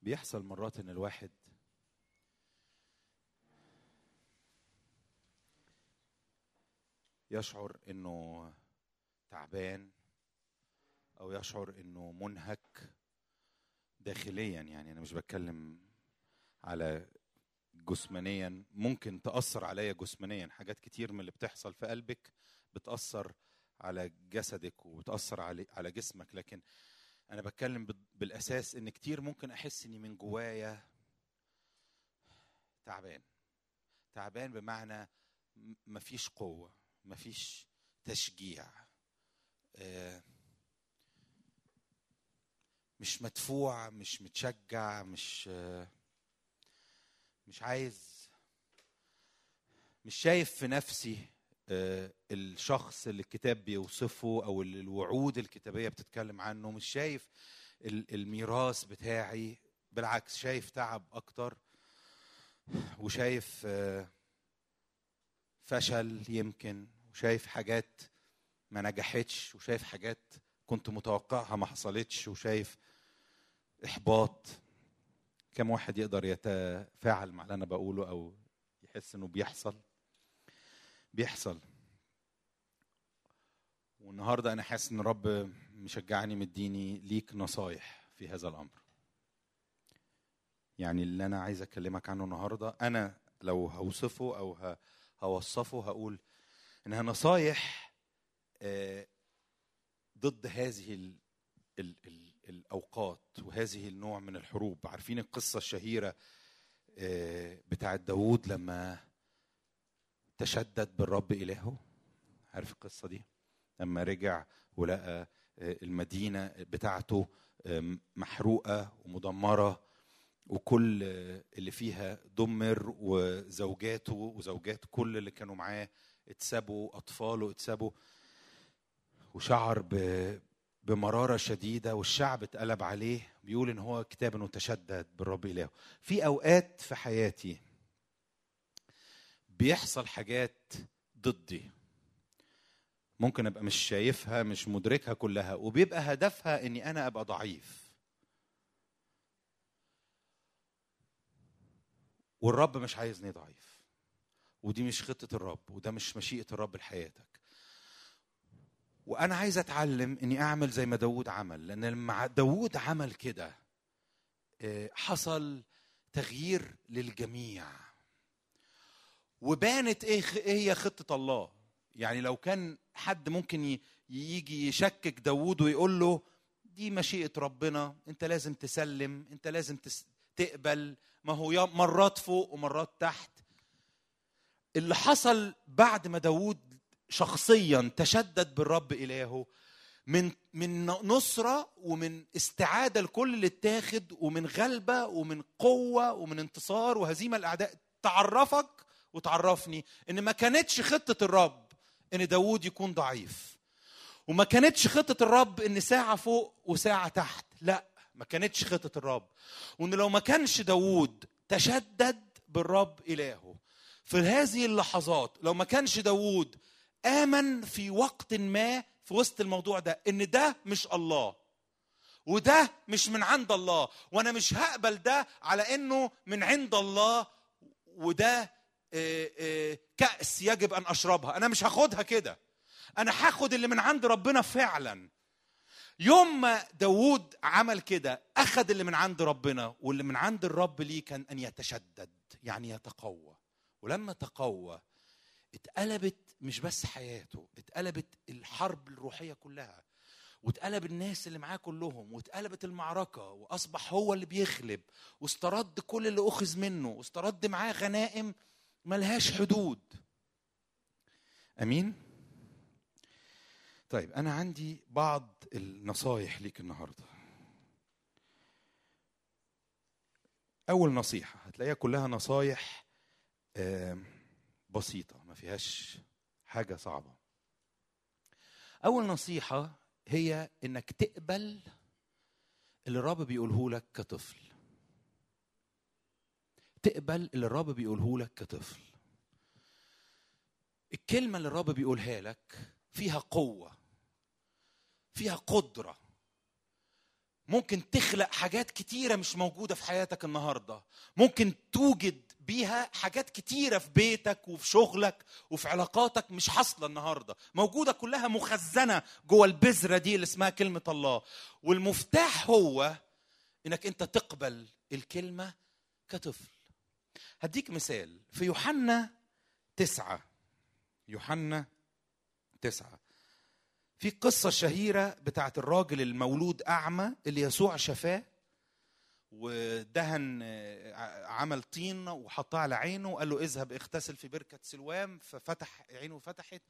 بيحصل مرات ان الواحد يشعر انه تعبان او يشعر انه منهك داخليا يعني انا مش بتكلم على جسمانيا ممكن تاثر عليا جسمانيا حاجات كتير من اللي بتحصل في قلبك بتاثر على جسدك وبتاثر على على جسمك لكن انا بتكلم بال- بالاساس ان كتير ممكن احس اني من جوايا تعبان تعبان بمعنى م- مفيش قوه مفيش تشجيع آه، مش مدفوع مش متشجع مش آه، مش عايز مش شايف في نفسي آه، الشخص اللي الكتاب بيوصفه او ال- الوعود الكتابيه بتتكلم عنه مش شايف ال- الميراث بتاعي بالعكس شايف تعب اكتر وشايف آه، فشل يمكن وشايف حاجات ما نجحتش وشايف حاجات كنت متوقعها ما حصلتش وشايف احباط كم واحد يقدر يتفاعل مع اللي انا بقوله او يحس انه بيحصل بيحصل والنهارده انا حاسس ان الرب مشجعني مديني ليك نصايح في هذا الامر يعني اللي انا عايز اكلمك عنه النهارده انا لو هوصفه او ه- هوصفه هقول انها نصايح آه، ضد هذه ال ال ال الاوقات وهذه النوع من الحروب عارفين القصه الشهيره آه، بتاعت داوود لما تشدد بالرب الهه عارف القصه دي لما رجع ولقى آه، المدينه بتاعته آه، محروقه ومدمره وكل آه، اللي فيها دمر وزوجاته وزوجات كل اللي كانوا معاه اتسابوا اطفاله اتسابوا وشعر ب بمراره شديده والشعب اتقلب عليه بيقول ان هو كتاب انه تشدد بالرب الهه في اوقات في حياتي بيحصل حاجات ضدي ممكن ابقى مش شايفها مش مدركها كلها وبيبقى هدفها اني انا ابقى ضعيف والرب مش عايزني ضعيف ودي مش خطه الرب وده مش مشيئه الرب لحياتك وانا عايز اتعلم اني اعمل زي ما داود عمل لان لما داود عمل كده آه، حصل تغيير للجميع وبانت ايه خ- ايه هي خطه الله يعني لو كان حد ممكن ي- يجي يشكك داود ويقول له دي مشيئه ربنا انت لازم تسلم انت لازم تس- تقبل ما هو يا- مرات فوق ومرات تحت اللي حصل بعد ما داود شخصيا تشدد بالرب الهه من من نصره ومن استعاده لكل اللي اتاخد ومن غلبه ومن قوه ومن انتصار وهزيمه الاعداء تعرفك وتعرفني ان ما كانتش خطه الرب ان داوود يكون ضعيف وما كانتش خطه الرب ان ساعه فوق وساعه تحت لا ما كانتش خطه الرب وان لو ما كانش داوود تشدد بالرب الهه في هذه اللحظات لو ما كانش داوود آمن في وقت ما في وسط الموضوع ده إن ده مش الله وده مش من عند الله وأنا مش هقبل ده على إنه من عند الله وده آه، آه، كأس يجب أن أشربها أنا مش هاخدها كده أنا هاخد اللي من عند ربنا فعلا يوم ما داوود عمل كده أخذ اللي من عند ربنا واللي من عند الرب ليه كان أن يتشدد يعني يتقوى ولما تقوى اتقلبت مش بس حياته اتقلبت الحرب الروحية كلها واتقلب الناس اللي معاه كلهم واتقلبت المعركة وأصبح هو اللي بيغلب واسترد كل اللي أخذ منه واسترد معاه غنائم ملهاش حدود أمين طيب أنا عندي بعض النصايح ليك النهاردة أول نصيحة هتلاقيها كلها نصايح آم، بسيطة ما فيهاش حاجة صعبة أول نصيحة هي إنك تقبل اللي الرب بيقوله لك كطفل تقبل اللي الرب بيقوله لك كطفل الكلمة اللي الرب بيقولها لك فيها قوة فيها قدرة ممكن تخلق حاجات كتيره مش موجوده في حياتك النهارده ممكن توجد بيها حاجات كتيره في بيتك وفي شغلك وفي علاقاتك مش حاصله النهارده موجوده كلها مخزنه جوه البذره دي اللي اسمها كلمه الله والمفتاح هو انك انت تقبل الكلمه كطفل هديك مثال في يوحنا تسعة يوحنا تسعة في قصة شهيرة بتاعت الراجل المولود أعمى اللي يسوع شفاه ودهن آه، عمل طين وحطها على عينه وقال له اذهب اغتسل في بركة سلوام ففتح عينه فتحت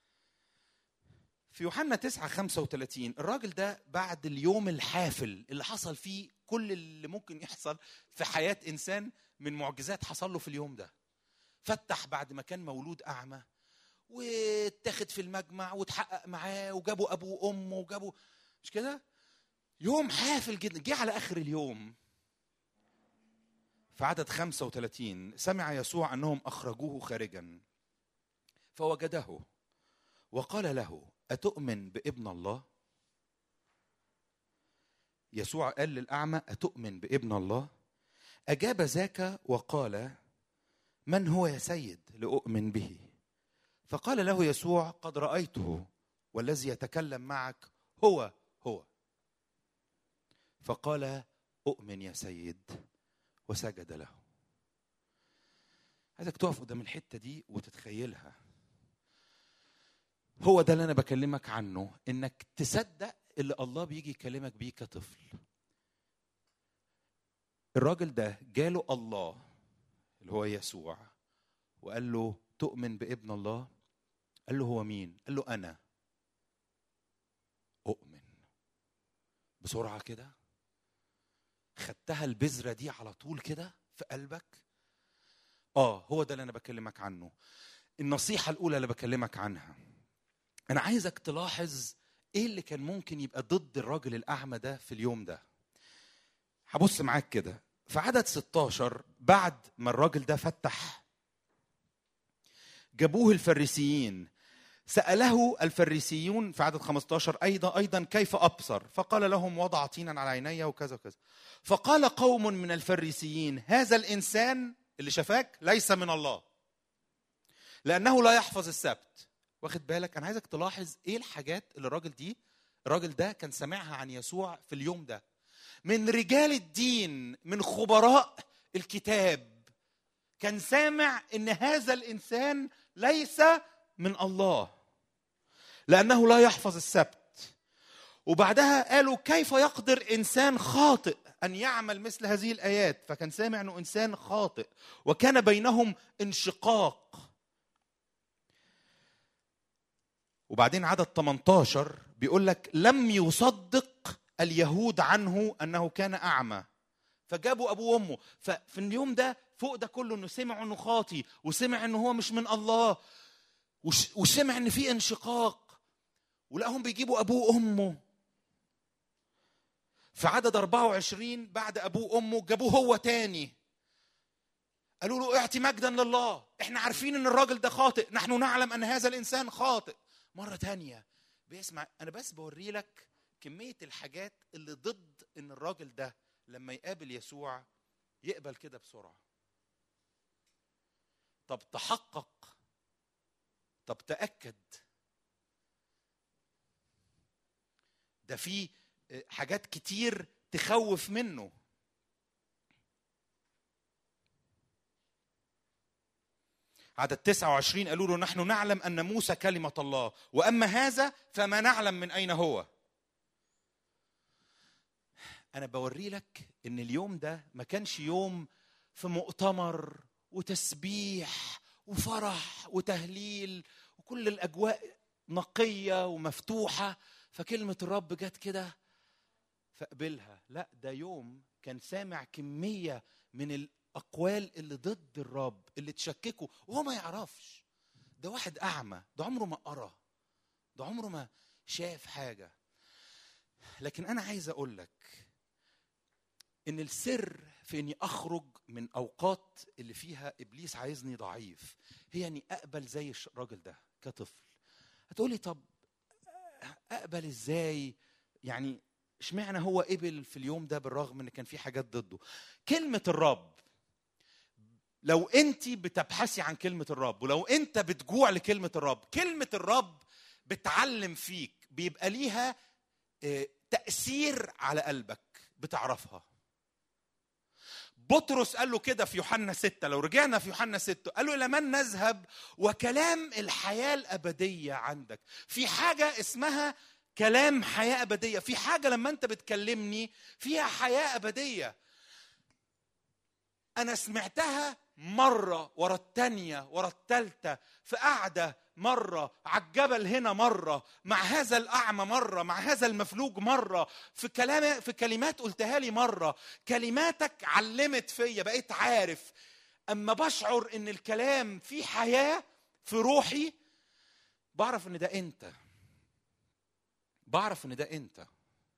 في يوحنا 9 35 الراجل ده بعد اليوم الحافل اللي حصل فيه كل اللي ممكن يحصل في حياة إنسان من معجزات حصل له في اليوم ده فتح بعد ما كان مولود أعمى واتاخد في المجمع واتحقق معاه وجابوا أبوه وأمه وجابوا مش كده؟ يوم حافل جدا جه على آخر اليوم في عدد 35 سمع يسوع أنهم أخرجوه خارجا فوجده وقال له أتؤمن بابن الله؟ يسوع قال للأعمى أتؤمن بابن الله؟ أجاب ذاك وقال من هو يا سيد لأؤمن به؟ فقال له يسوع قد رأيته والذي يتكلم معك هو هو فقال أؤمن يا سيد وسجد له عايزك تقف قدام الحتة دي وتتخيلها هو ده اللي انا بكلمك عنه انك تصدق اللي الله بيجي يكلمك بيه كطفل الراجل ده جاله الله اللي هو يسوع وقال له تؤمن بابن الله قال له هو مين قال له انا اؤمن بسرعه كده خدتها البذره دي على طول كده في قلبك اه هو ده اللي انا بكلمك عنه النصيحه الاولى اللي بكلمك عنها انا عايزك تلاحظ ايه اللي كان ممكن يبقى ضد الراجل الاعمى ده في اليوم ده هبص معاك كده في عدد 16 بعد ما الراجل ده فتح جابوه الفريسيين سأله الفريسيون في عدد 15 أيضا أيضا كيف أبصر فقال لهم وضع طينا على عيني وكذا وكذا فقال قوم من الفريسيين هذا الإنسان اللي شفاك ليس من الله لأنه لا يحفظ السبت واخد بالك انا عايزك تلاحظ ايه الحاجات اللي الراجل دي الراجل ده كان سامعها عن يسوع في اليوم ده من رجال الدين من خبراء الكتاب كان سامع ان هذا الانسان ليس من الله لانه لا يحفظ السبت وبعدها قالوا كيف يقدر انسان خاطئ ان يعمل مثل هذه الايات فكان سامع انه انسان خاطئ وكان بينهم انشقاق وبعدين عدد 18 بيقول لك لم يصدق اليهود عنه انه كان اعمى فجابوا ابوه وامه ففي اليوم ده فوق ده كله انه سمع انه خاطي وسمع انه هو مش من الله وسمع ان في انشقاق ولقاهم بيجيبوا ابوه وامه في عدد 24 بعد ابوه وامه جابوه هو تاني قالوا له اعطي مجدا لله احنا عارفين ان الراجل ده خاطئ نحن نعلم ان هذا الانسان خاطئ مرة تانية بيسمع أنا بس بوري لك كمية الحاجات اللي ضد إن الراجل ده لما يقابل يسوع يقبل كده بسرعة طب تحقق طب تأكد ده في حاجات كتير تخوف منه عدد 29 قالوا له نحن نعلم أن موسى كلمة الله وأما هذا فما نعلم من أين هو أنا بوري لك إن اليوم ده ما كانش يوم في مؤتمر وتسبيح وفرح وتهليل وكل الأجواء نقية ومفتوحة فكلمة الرب جت كده فقبلها لا ده يوم كان سامع كمية من الاقوال اللي ضد الرب اللي تشككه وهو ما يعرفش ده واحد اعمى ده عمره ما قرا ده عمره ما شاف حاجه لكن انا عايز اقول لك ان السر في اني اخرج من اوقات اللي فيها ابليس عايزني ضعيف هي اني اقبل زي الراجل ده كطفل هتقولي طب اقبل ازاي يعني اشمعنى هو قبل في اليوم ده بالرغم ان كان في حاجات ضده كلمه الرب لو انت بتبحثي عن كلمه الرب ولو انت بتجوع لكلمه الرب كلمه الرب بتعلم فيك بيبقى ليها آه، تاثير على قلبك بتعرفها بطرس قال له كده في يوحنا ستة لو رجعنا في يوحنا ستة قال له إلى من نذهب وكلام الحياة الأبدية عندك في حاجة اسمها كلام حياة أبدية في حاجة لما أنت بتكلمني فيها حياة أبدية أنا سمعتها مرة ورا التانية ورا التالتة في قعدة مرة على الجبل هنا مرة مع هذا الأعمى مرة مع هذا المفلوج مرة في كلام في كلمات قلتها لي مرة كلماتك علمت فيا بقيت عارف أما بشعر إن الكلام فيه حياة في روحي بعرف إن ده أنت بعرف إن ده أنت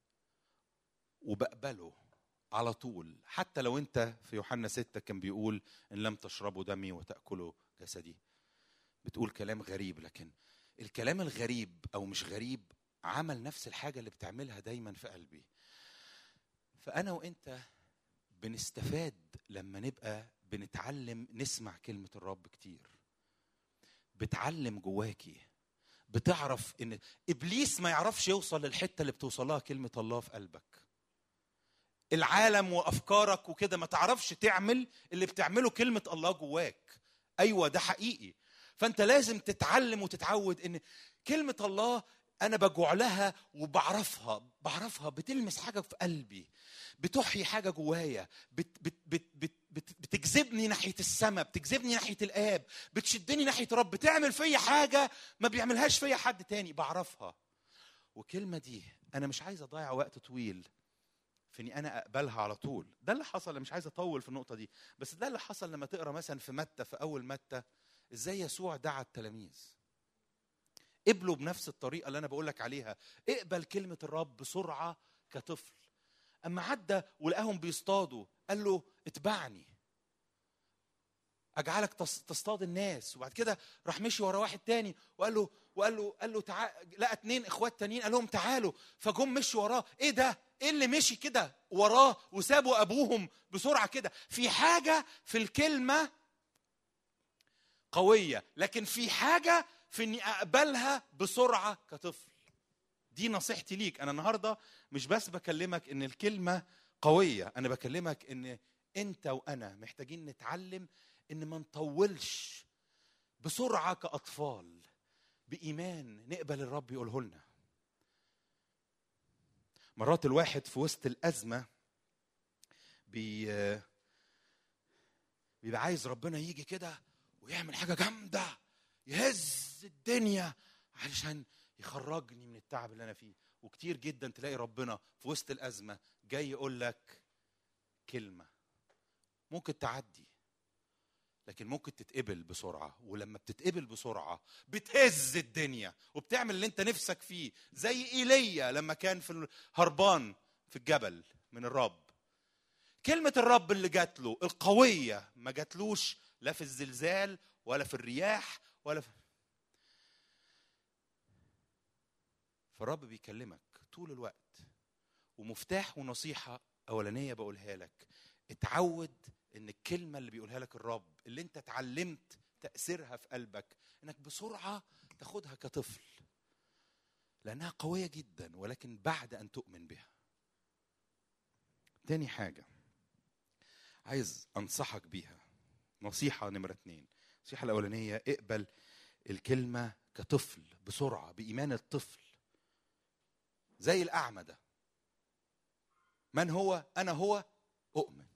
وبقبله على طول حتى لو انت في يوحنا ستة كان بيقول ان لم تشربوا دمي وتاكلوا جسدي بتقول كلام غريب لكن الكلام الغريب او مش غريب عمل نفس الحاجه اللي بتعملها دايما في قلبي فانا وانت بنستفاد لما نبقى بنتعلم نسمع كلمه الرب كتير بتعلم جواكي بتعرف ان ابليس ما يعرفش يوصل للحته اللي بتوصلها كلمه الله في قلبك العالم وافكارك وكده ما تعرفش تعمل اللي بتعمله كلمه الله جواك ايوه ده حقيقي فانت لازم تتعلم وتتعود ان كلمه الله انا بجوع لها وبعرفها بعرفها بتلمس حاجه في قلبي بتحيي حاجه جوايا بت بت بت بت بت بتجذبني ناحيه السماء بتجذبني ناحيه الاب بتشدني ناحيه رب بتعمل فيا حاجه ما بيعملهاش فيا حد تاني بعرفها والكلمه دي انا مش عايز اضيع وقت طويل في اني انا اقبلها على طول ده اللي حصل أنا مش عايز اطول في النقطه دي بس ده اللي حصل لما تقرا مثلا في متى في اول متى ازاي يسوع دعا التلاميذ قبلوا بنفس الطريقه اللي انا بقول لك عليها اقبل كلمه الرب بسرعه كطفل اما عدى ولقاهم بيصطادوا قال له اتبعني اجعلك تص- تصطاد الناس وبعد كده راح مشي ورا واحد تاني وقال له وقال له قال له تعال لقى اتنين اخوات تانيين قال لهم تعالوا فجم مشوا وراه ايه ده ايه اللي مشي كده وراه وسابوا ابوهم بسرعه كده في حاجه في الكلمه قويه لكن في حاجه في اني اقبلها بسرعه كطفل دي نصيحتي ليك انا النهارده مش بس بكلمك ان الكلمه قويه انا بكلمك ان انت وانا محتاجين نتعلم ان ما نطولش بسرعه كاطفال بايمان نقبل الرب يقوله لنا مرات الواحد في وسط الازمه بي بيبقى عايز ربنا يجي كده ويعمل حاجه جامده يهز الدنيا علشان يخرجني من التعب اللي انا فيه وكتير جدا تلاقي ربنا في وسط الازمه جاي يقول لك كلمه ممكن تعدي لكن ممكن تتقبل بسرعه ولما بتتقبل بسرعه بتهز الدنيا وبتعمل اللي انت نفسك فيه زي ايليا لما كان في الهربان في الجبل من الرب كلمه الرب اللي جات له القويه ما جاتلوش لا في الزلزال ولا في الرياح ولا في فالرب بيكلمك طول الوقت ومفتاح ونصيحه اولانيه بقولها لك اتعود ان الكلمه اللي بيقولها لك الرب اللي انت اتعلمت تاثيرها في قلبك انك بسرعه تاخدها كطفل لانها قويه جدا ولكن بعد ان تؤمن بها تاني حاجه عايز انصحك بيها نصيحه نمره اتنين النصيحه الاولانيه اقبل الكلمه كطفل بسرعه بايمان الطفل زي الاعمى ده من هو انا هو اؤمن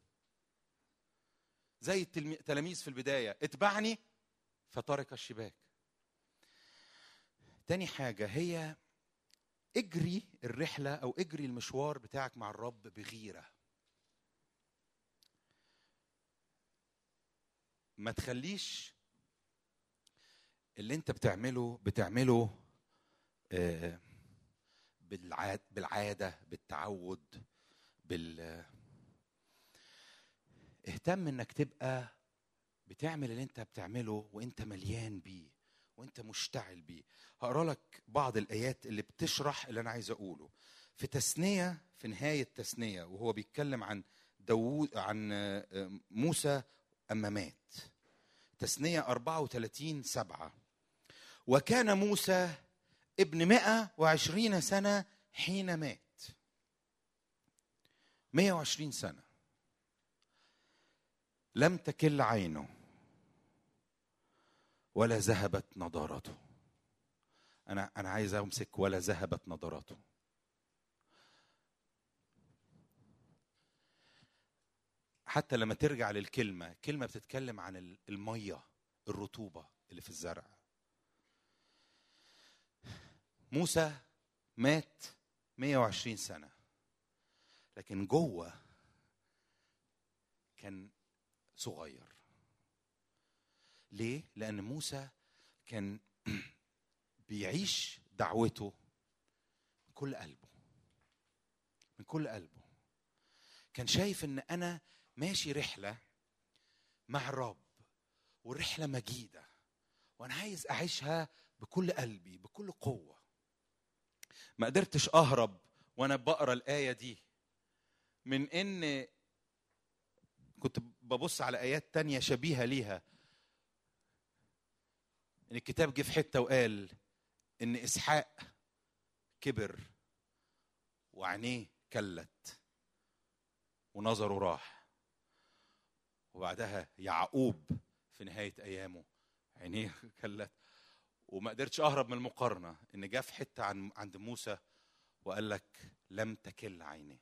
زي التلاميذ في البداية اتبعني فترك الشباك تاني حاجة هي اجري الرحلة أو اجري المشوار بتاعك مع الرب بغيرة ما تخليش اللي انت بتعمله بتعمله آه، بالعاد بالعادة بالتعود بال اهتم انك تبقى بتعمل اللي انت بتعمله وانت مليان بيه وانت مشتعل بيه هقرا لك بعض الايات اللي بتشرح اللي انا عايز اقوله في تثنية في نهاية تثنية وهو بيتكلم عن داوود عن آه، موسى أما مات تثنية 34 سبعة وكان موسى ابن 120 سنة حين مات 120 سنة لم تكل عينه ولا ذهبت نضارته انا انا عايز امسك ولا ذهبت نضارته حتى لما ترجع للكلمه كلمه بتتكلم عن الميه الرطوبه اللي في الزرع موسى مات 120 سنه لكن جوه كان صغير ليه لان موسى كان بيعيش دعوته من كل قلبه من كل قلبه كان شايف ان انا ماشي رحله مع الرب والرحله مجيده وانا عايز اعيشها بكل قلبي بكل قوه ما قدرتش اهرب وانا بقرا الايه دي من ان كنت ببص على ايات تانية شبيهه ليها ان الكتاب جه في حته وقال ان اسحاق كبر وعينيه كلت ونظره راح وبعدها يعقوب في نهايه ايامه عينيه كلت وما قدرتش اهرب من المقارنه ان جه في حته عن عند موسى وقال لك لم تكل عينيه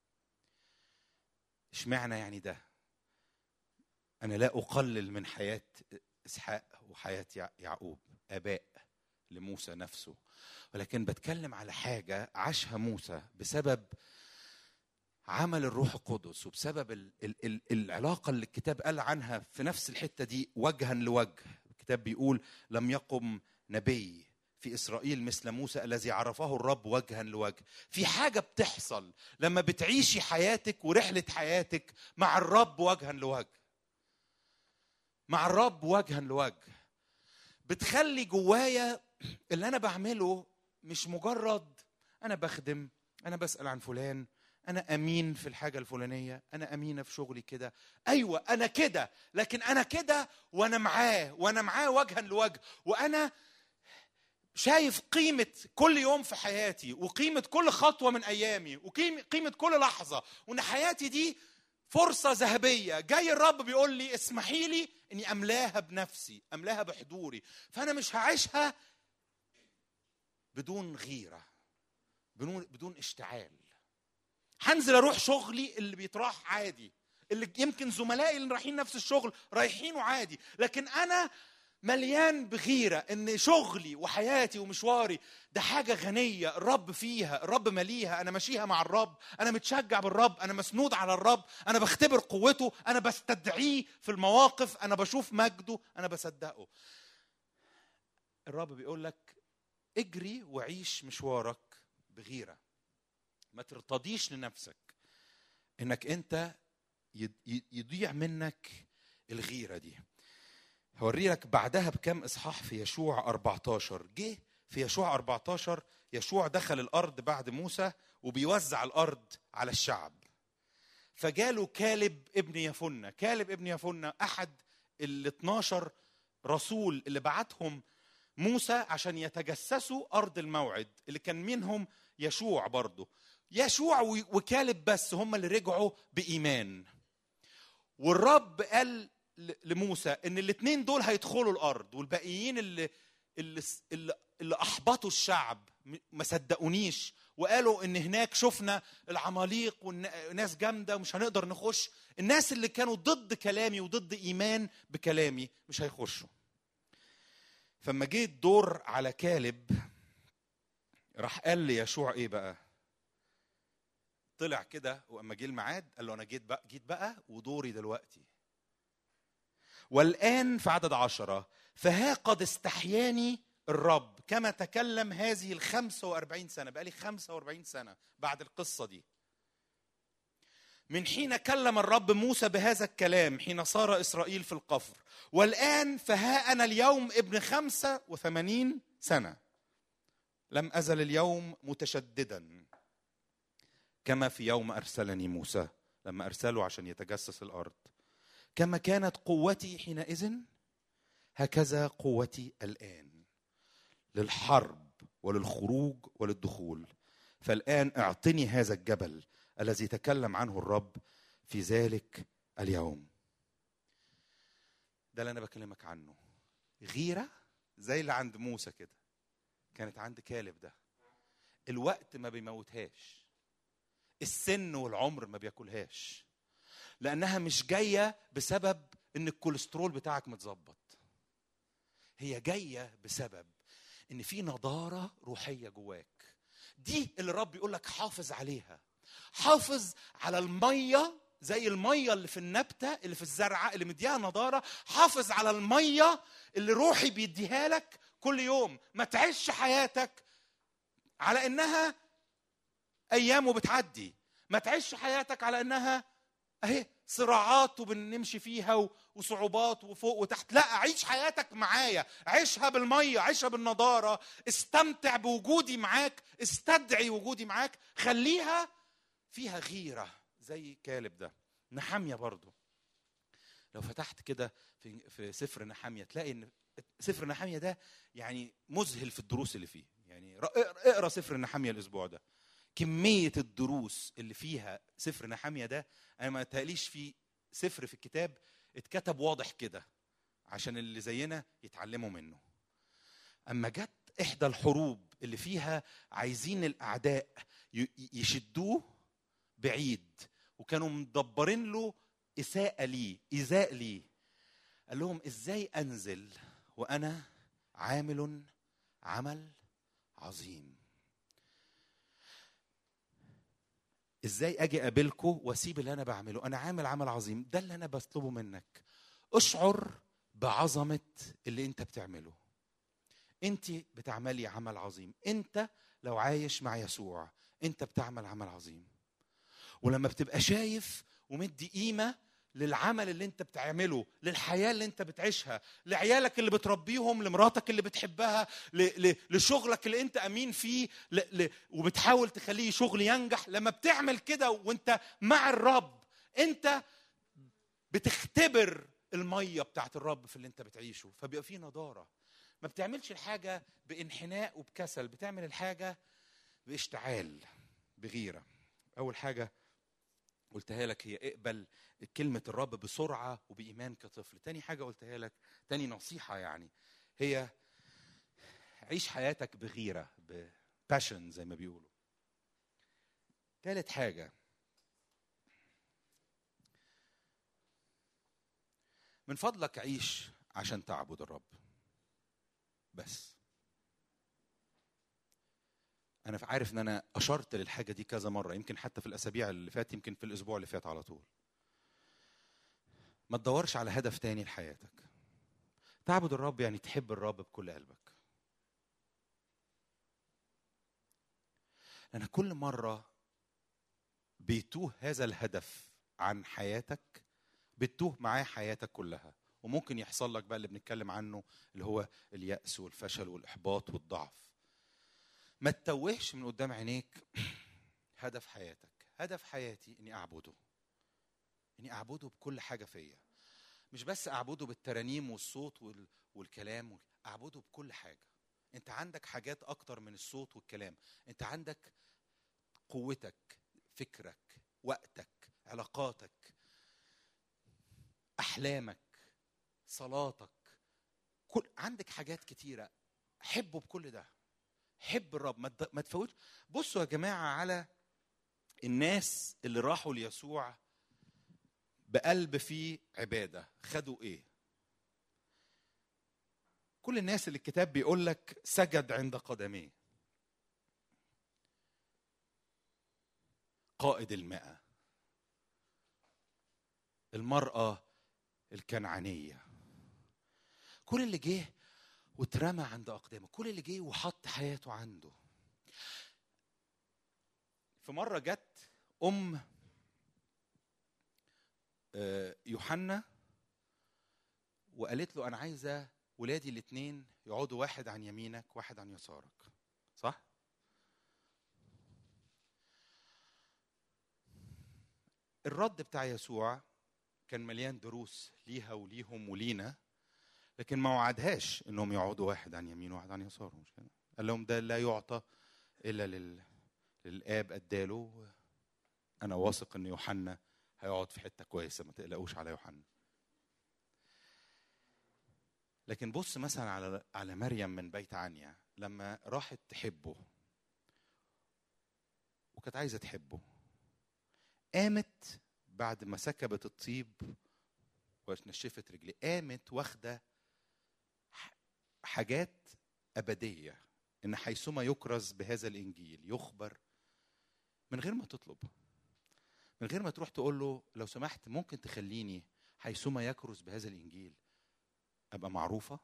اشمعنى يعني ده انا لا اقلل من حياه اسحاق وحياه يعقوب اباء لموسى نفسه ولكن بتكلم على حاجه عاشها موسى بسبب عمل الروح القدس وبسبب ال ال ال العلاقه اللي الكتاب قال عنها في نفس الحته دي وجها لوجه الكتاب بيقول لم يقم نبي في اسرائيل مثل موسى الذي عرفه الرب وجها لوجه في حاجه بتحصل لما بتعيشي حياتك ورحله حياتك مع الرب وجها لوجه مع الرب وجها لوجه بتخلي جوايا اللي انا بعمله مش مجرد انا بخدم انا بسال عن فلان انا امين في الحاجه الفلانيه انا امينه في شغلي كده ايوه انا كده لكن انا كده وانا معاه وانا معاه وجها لوجه وانا شايف قيمة كل يوم في حياتي وقيمة كل خطوة من أيامي وقيمة كل لحظة وإن حياتي دي فرصة ذهبية جاي الرب بيقول لي اسمحي لي اني املاها بنفسي املاها بحضوري فانا مش هعيشها بدون غيرة بدون بدون اشتعال هنزل اروح شغلي اللي بيتراح عادي اللي يمكن زملائي اللي رايحين نفس الشغل رايحينه عادي لكن انا مليان بغيرة إن شغلي وحياتي ومشواري ده حاجة غنية الرب فيها الرب مليها أنا ماشيها مع الرب أنا متشجع بالرب أنا مسنود على الرب أنا بختبر قوته أنا بستدعيه في المواقف أنا بشوف مجده أنا بصدقه الرب بيقول لك اجري وعيش مشوارك بغيرة ما ترتضيش لنفسك انك انت يضيع منك الغيرة دي هوري لك بعدها بكم اصحاح في يشوع 14 جه في يشوع 14 يشوع دخل الارض بعد موسى وبيوزع الارض على الشعب فجاله كالب ابن يفنة كالب ابن يفنة احد ال 12 رسول اللي بعتهم موسى عشان يتجسسوا ارض الموعد اللي كان منهم يشوع برضه يشوع وكالب بس هم اللي رجعوا بايمان والرب قال لموسى ان الاثنين دول هيدخلوا الارض والباقيين اللي اللي اللي, اللي احبطوا الشعب ما صدقونيش وقالوا ان هناك شفنا العماليق وناس جامده ومش هنقدر نخش الناس اللي كانوا ضد كلامي وضد ايمان بكلامي مش هيخشوا فما جه الدور على كالب راح قال لي يشوع ايه بقى طلع كده واما جه الميعاد قال له انا جيت بقى جيت بقى ودوري دلوقتي والآن في عدد عشرة فها قد استحياني الرب كما تكلم هذه الخمسة وأربعين سنة بقالي خمسة وأربعين سنة بعد القصة دي من حين كلم الرب موسى بهذا الكلام حين صار إسرائيل في القفر والآن فها أنا اليوم ابن خمسة وثمانين سنة لم أزل اليوم متشددا كما في يوم ارسلني موسى لما ارسله عشان يتجسس الارض كما كانت قوتي حينئذ هكذا قوتي الان للحرب وللخروج وللدخول فالان اعطني هذا الجبل الذي تكلم عنه الرب في ذلك اليوم ده اللي انا بكلمك عنه غيره زي اللي عند موسى كده كانت عند كالب ده الوقت ما بيموتهاش السن والعمر ما بياكلهاش لانها مش جايه بسبب ان الكوليسترول بتاعك متظبط هي جايه بسبب ان في نضاره روحيه جواك دي اللي الرب يقول لك حافظ عليها حافظ على الميه زي الميه اللي في النبته اللي في الزرعه اللي مديها نضاره حافظ على الميه اللي روحي بيديها لك كل يوم ما تعيش حياتك على انها ايام وبتعدي ما تعيش حياتك على انها اهي صراعات وبنمشي فيها وصعوبات وفوق وتحت لا عيش حياتك معايا عيشها بالميه عيشها بالنضاره استمتع بوجودي معاك استدعي وجودي معاك خليها فيها غيره زي كالب ده نحاميه برضو لو فتحت كده في في سفر نحاميه تلاقي ان سفر نحاميه ده يعني مذهل في الدروس اللي فيه يعني اقرا سفر نحاميه الاسبوع ده كميه الدروس اللي فيها سفر نحاميه ده انا ما تقليش في سفر في الكتاب اتكتب واضح كده عشان اللي زينا يتعلموا منه اما جت احدى الحروب اللي فيها عايزين الاعداء يشدوه بعيد وكانوا مدبرين له اساءه ليه ايذاء ليه قال لهم ازاي انزل وانا عامل عمل عظيم ازاي اجي اقابلكم واسيب اللي انا بعمله انا عامل عمل عظيم ده اللي انا بطلبه منك اشعر بعظمه اللي انت بتعمله انت بتعملي عمل عظيم انت لو عايش مع يسوع انت بتعمل عمل عظيم ولما بتبقى شايف ومدي قيمه للعمل اللي انت بتعمله للحياه اللي انت بتعيشها لعيالك اللي بتربيهم لمراتك اللي بتحبها ل... ل... لشغلك اللي انت امين فيه ل... ل... وبتحاول تخليه شغل ينجح لما بتعمل كده وانت مع الرب انت بتختبر الميه بتاعت الرب في اللي انت بتعيشه فبيبقى فيه نضاره ما بتعملش الحاجه بانحناء وبكسل بتعمل الحاجه باشتعال بغيره اول حاجه قلتها لك هي اقبل كلمة الرب بسرعة وبإيمان كطفل تاني حاجة قلتها لك تاني نصيحة يعني هي عيش حياتك بغيرة بباشن زي ما بيقولوا تالت حاجة من فضلك عيش عشان تعبد الرب بس انا عارف ان انا اشرت للحاجه دي كذا مره يمكن حتى في الاسابيع اللي فات يمكن في الاسبوع اللي فات على طول ما تدورش على هدف تاني لحياتك تعبد الرب يعني تحب الرب بكل قلبك لأن كل مرة بيتوه هذا الهدف عن حياتك بتوه معاه حياتك كلها وممكن يحصل لك بقى اللي بنتكلم عنه اللي هو اليأس والفشل والإحباط والضعف ما تتوهش من قدام عينيك هدف حياتك هدف حياتي اني اعبده اني اعبده بكل حاجه فيا مش بس اعبده بالترانيم والصوت وال... والكلام اعبده بكل حاجه انت عندك حاجات اكتر من الصوت والكلام انت عندك قوتك فكرك وقتك علاقاتك احلامك صلاتك كل عندك حاجات كتيره حبه بكل ده حب الرب ما تفوتش بصوا يا جماعه على الناس اللي راحوا ليسوع بقلب فيه عباده خدوا ايه كل الناس اللي الكتاب بيقول لك سجد عند قدميه قائد المئة المرأة الكنعانية كل اللي جه واترمى عند أقدامه كل اللي جه وحط حياته عنده في مرة جت أم يوحنا وقالت له أنا عايزة ولادي الاثنين يقعدوا واحد عن يمينك واحد عن يسارك صح؟ الرد بتاع يسوع كان مليان دروس ليها وليهم ولينا لكن ما وعدهاش انهم يقعدوا واحد عن يمين وواحد عن يسار مش كده قال لهم ده لا يعطى الا لل... للاب اداله انا واثق ان يوحنا هيقعد في حته كويسه ما تقلقوش على يوحنا لكن بص مثلا على على مريم من بيت عنيا لما راحت تحبه وكانت عايزه تحبه قامت بعد ما سكبت الطيب ونشفت رجليه قامت واخده حاجات ابديه ان حيثما يكرز بهذا الانجيل يخبر من غير ما تطلب من غير ما تروح تقول له لو سمحت ممكن تخليني حيثما يكرز بهذا الانجيل ابقى معروفه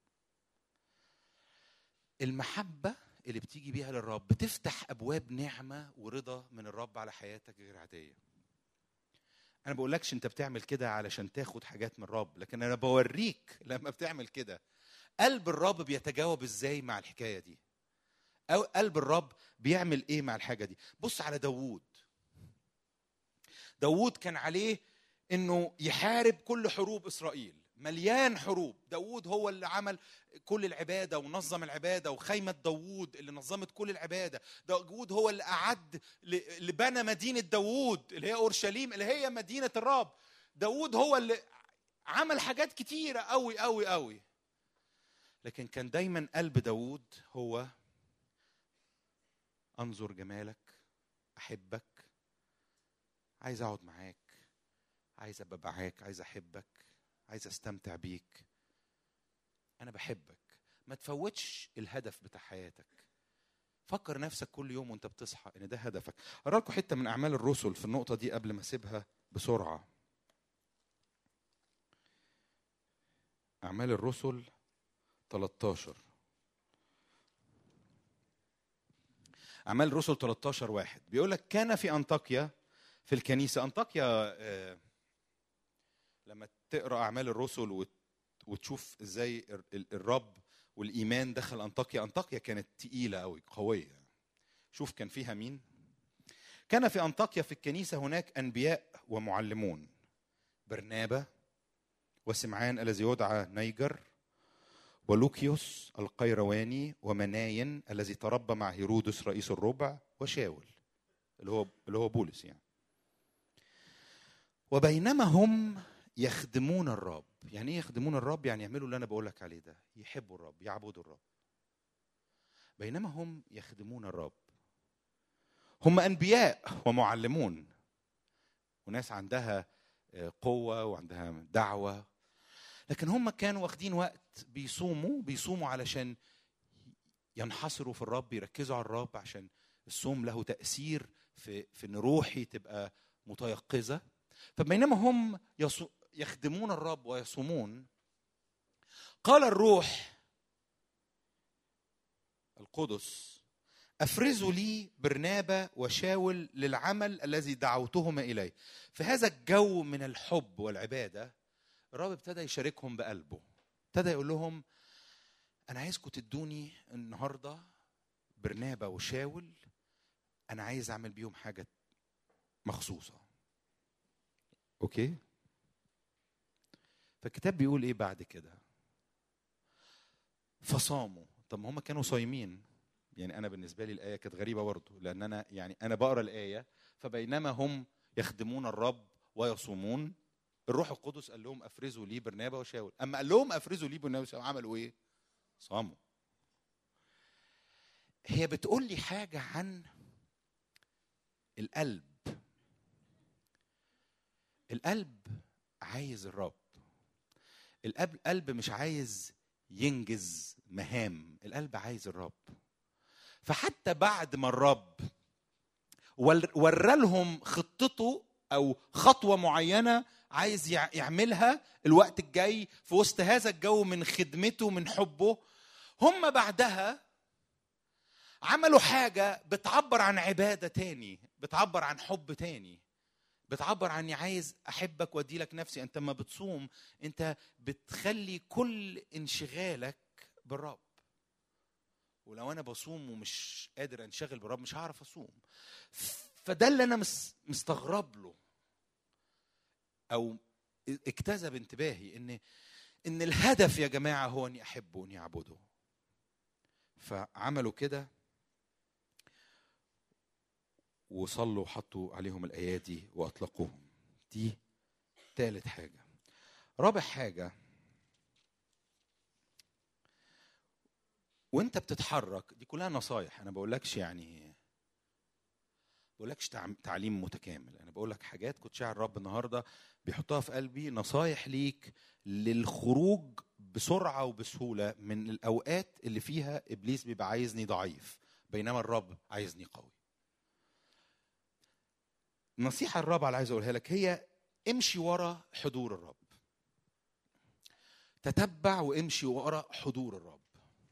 المحبه اللي بتيجي بيها للرب بتفتح ابواب نعمه ورضا من الرب على حياتك غير عاديه انا بقولكش انت بتعمل كده علشان تاخد حاجات من الرب لكن انا بوريك لما بتعمل كده قلب الرب بيتجاوب ازاي مع الحكايه دي او قلب الرب بيعمل ايه مع الحاجه دي بص على داوود داوود كان عليه انه يحارب كل حروب اسرائيل مليان حروب داوود هو اللي عمل كل العباده ونظم العباده وخيمه داوود اللي نظمت كل العباده داوود هو اللي اعد اللي بنى مدينه داوود اللي هي اورشليم اللي هي مدينه الرب داوود هو اللي عمل حاجات كتيره قوي قوي قوي لكن كان دايما قلب داوود هو انظر جمالك احبك عايز اقعد معاك عايز ابقى معاك عايز احبك عايز استمتع بيك انا بحبك ما تفوتش الهدف بتاع حياتك فكر نفسك كل يوم وانت بتصحى ان ده هدفك اقرا لكم حته من اعمال الرسل في النقطه دي قبل ما اسيبها بسرعه اعمال الرسل 13 اعمال الرسل 13 واحد بيقول لك كان في انطاكيا في الكنيسه انطاكيا آه لما تقرا اعمال الرسل وتشوف ازاي الرب والايمان دخل انطاكيا انطاكيا كانت تقيله قوي قويه شوف كان فيها مين كان في انطاكيا في الكنيسه هناك انبياء ومعلمون برنابا وسمعان الذي يدعى نيجر ولوكيوس القيرواني ومناين الذي تربى مع هيرودس رئيس الربع وشاول اللي هو اللي هو بولس يعني وبينما هم يخدمون الرب يعني ايه يخدمون الرب يعني يعملوا اللي انا بقول لك عليه ده يحبوا الرب يعبدوا الرب بينما هم يخدمون الرب هم انبياء ومعلمون وناس عندها قوه وعندها دعوه لكن هم كانوا واخدين وقت بيصوموا بيصوموا علشان ينحصروا في الرب يركزوا على الرب عشان الصوم له تاثير في في ان روحي تبقى متيقظه فبينما هم يخدمون الرب ويصومون قال الروح القدس افرزوا لي برنابا وشاول للعمل الذي دعوتهما اليه في هذا الجو من الحب والعباده الرب ابتدى يشاركهم بقلبه ابتدى يقول لهم انا عايزكم تدوني النهارده برنابا وشاول انا عايز اعمل بيهم حاجه مخصوصه اوكي فالكتاب بيقول ايه بعد كده فصاموا طب ما هم كانوا صايمين يعني انا بالنسبه لي الايه كانت غريبه برضه لان انا يعني انا بقرا الايه فبينما هم يخدمون الرب ويصومون الروح القدس قال لهم افرزوا لي برنابا وشاول اما قال لهم افرزوا لي برنابا وشاول عملوا ايه صاموا هي بتقول لي حاجه عن القلب القلب عايز الرب القلب قلب مش عايز ينجز مهام القلب عايز الرب فحتى بعد ما الرب ورى لهم خطته او خطوه معينه عايز يعملها الوقت الجاي في وسط هذا الجو من خدمته من حبه هم بعدها عملوا حاجة بتعبر عن عبادة تاني بتعبر عن حب تاني بتعبر عني عايز احبك وادي لك نفسي انت ما بتصوم انت بتخلي كل انشغالك بالرب ولو انا بصوم ومش قادر انشغل بالرب مش هعرف اصوم فده اللي انا مستغرب له او اجتذب انتباهي ان ان الهدف يا جماعه هو اني احبه واني اعبده فعملوا كده وصلوا وحطوا عليهم الايادي واطلقوهم دي ثالث حاجه رابع حاجه وانت بتتحرك دي كلها نصايح انا بقولكش يعني بقولكش تعم- تعليم متكامل انا بقولك حاجات كنت شاعر الرب النهارده بيحطها في قلبي نصايح ليك للخروج بسرعه وبسهوله من الاوقات اللي فيها ابليس بيبقى عايزني ضعيف بينما الرب عايزني قوي النصيحه الرابعه اللي عايز اقولها لك هي امشي ورا حضور الرب تتبع وامشي ورا حضور الرب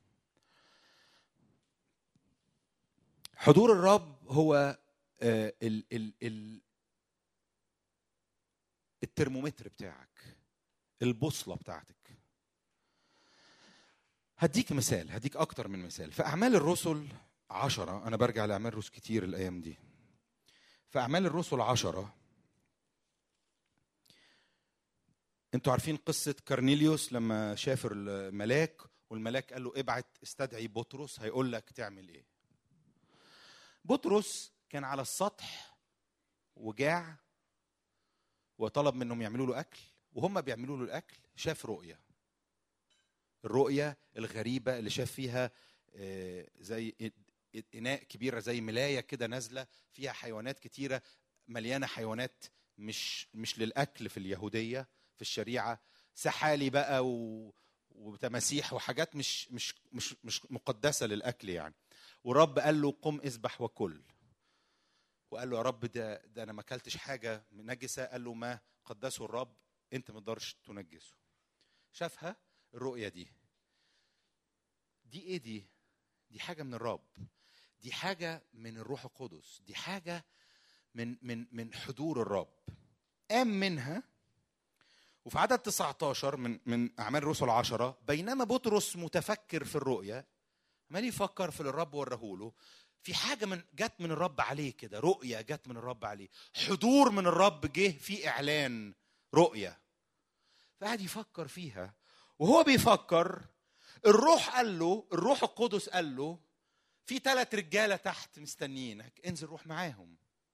حضور الرب هو آه، ال ال ال الترمومتر بتاعك البوصله بتاعتك هديك مثال هديك اكتر من مثال في اعمال الرسل عشرة انا برجع لاعمال الرسل كتير الايام دي في اعمال الرسل عشرة انتوا عارفين قصة كارنيليوس لما شاف الملاك والملاك قال له ابعت استدعي بطرس هيقول لك تعمل ايه بطرس كان على السطح وجاع وطلب منهم يعملوا له اكل وهم بيعملوا له الاكل شاف رؤيه الرؤيه الغريبه اللي شاف فيها آه، زي إ- اناء كبيره زي ملايه كده نازله فيها حيوانات كتيره مليانه حيوانات مش مش للاكل في اليهوديه في الشريعه سحالي بقى و وتماسيح وحاجات مش مش مش مش مقدسه للاكل يعني ورب قال له قم اذبح وكل وقال له يا رب ده ده انا ما اكلتش حاجه نجسه قال له ما قدسه الرب انت ما تقدرش تنجسه شافها الرؤيه دي دي ايه دي دي حاجه من الرب دي حاجه من الروح القدس دي حاجه من من من حضور الرب قام منها وفي عدد 19 من من اعمال الرسل عشرة بينما بطرس متفكر في الرؤيا عمال يفكر في اللي الرب وراه في حاجه من جت من الرب عليه كده رؤيه جت من الرب عليه حضور من الرب جه في اعلان رؤيه فقعد يفكر فيها وهو بيفكر الروح قال له الروح القدس قال له في ثلاث رجاله تحت مستنيينك انزل روح معاهم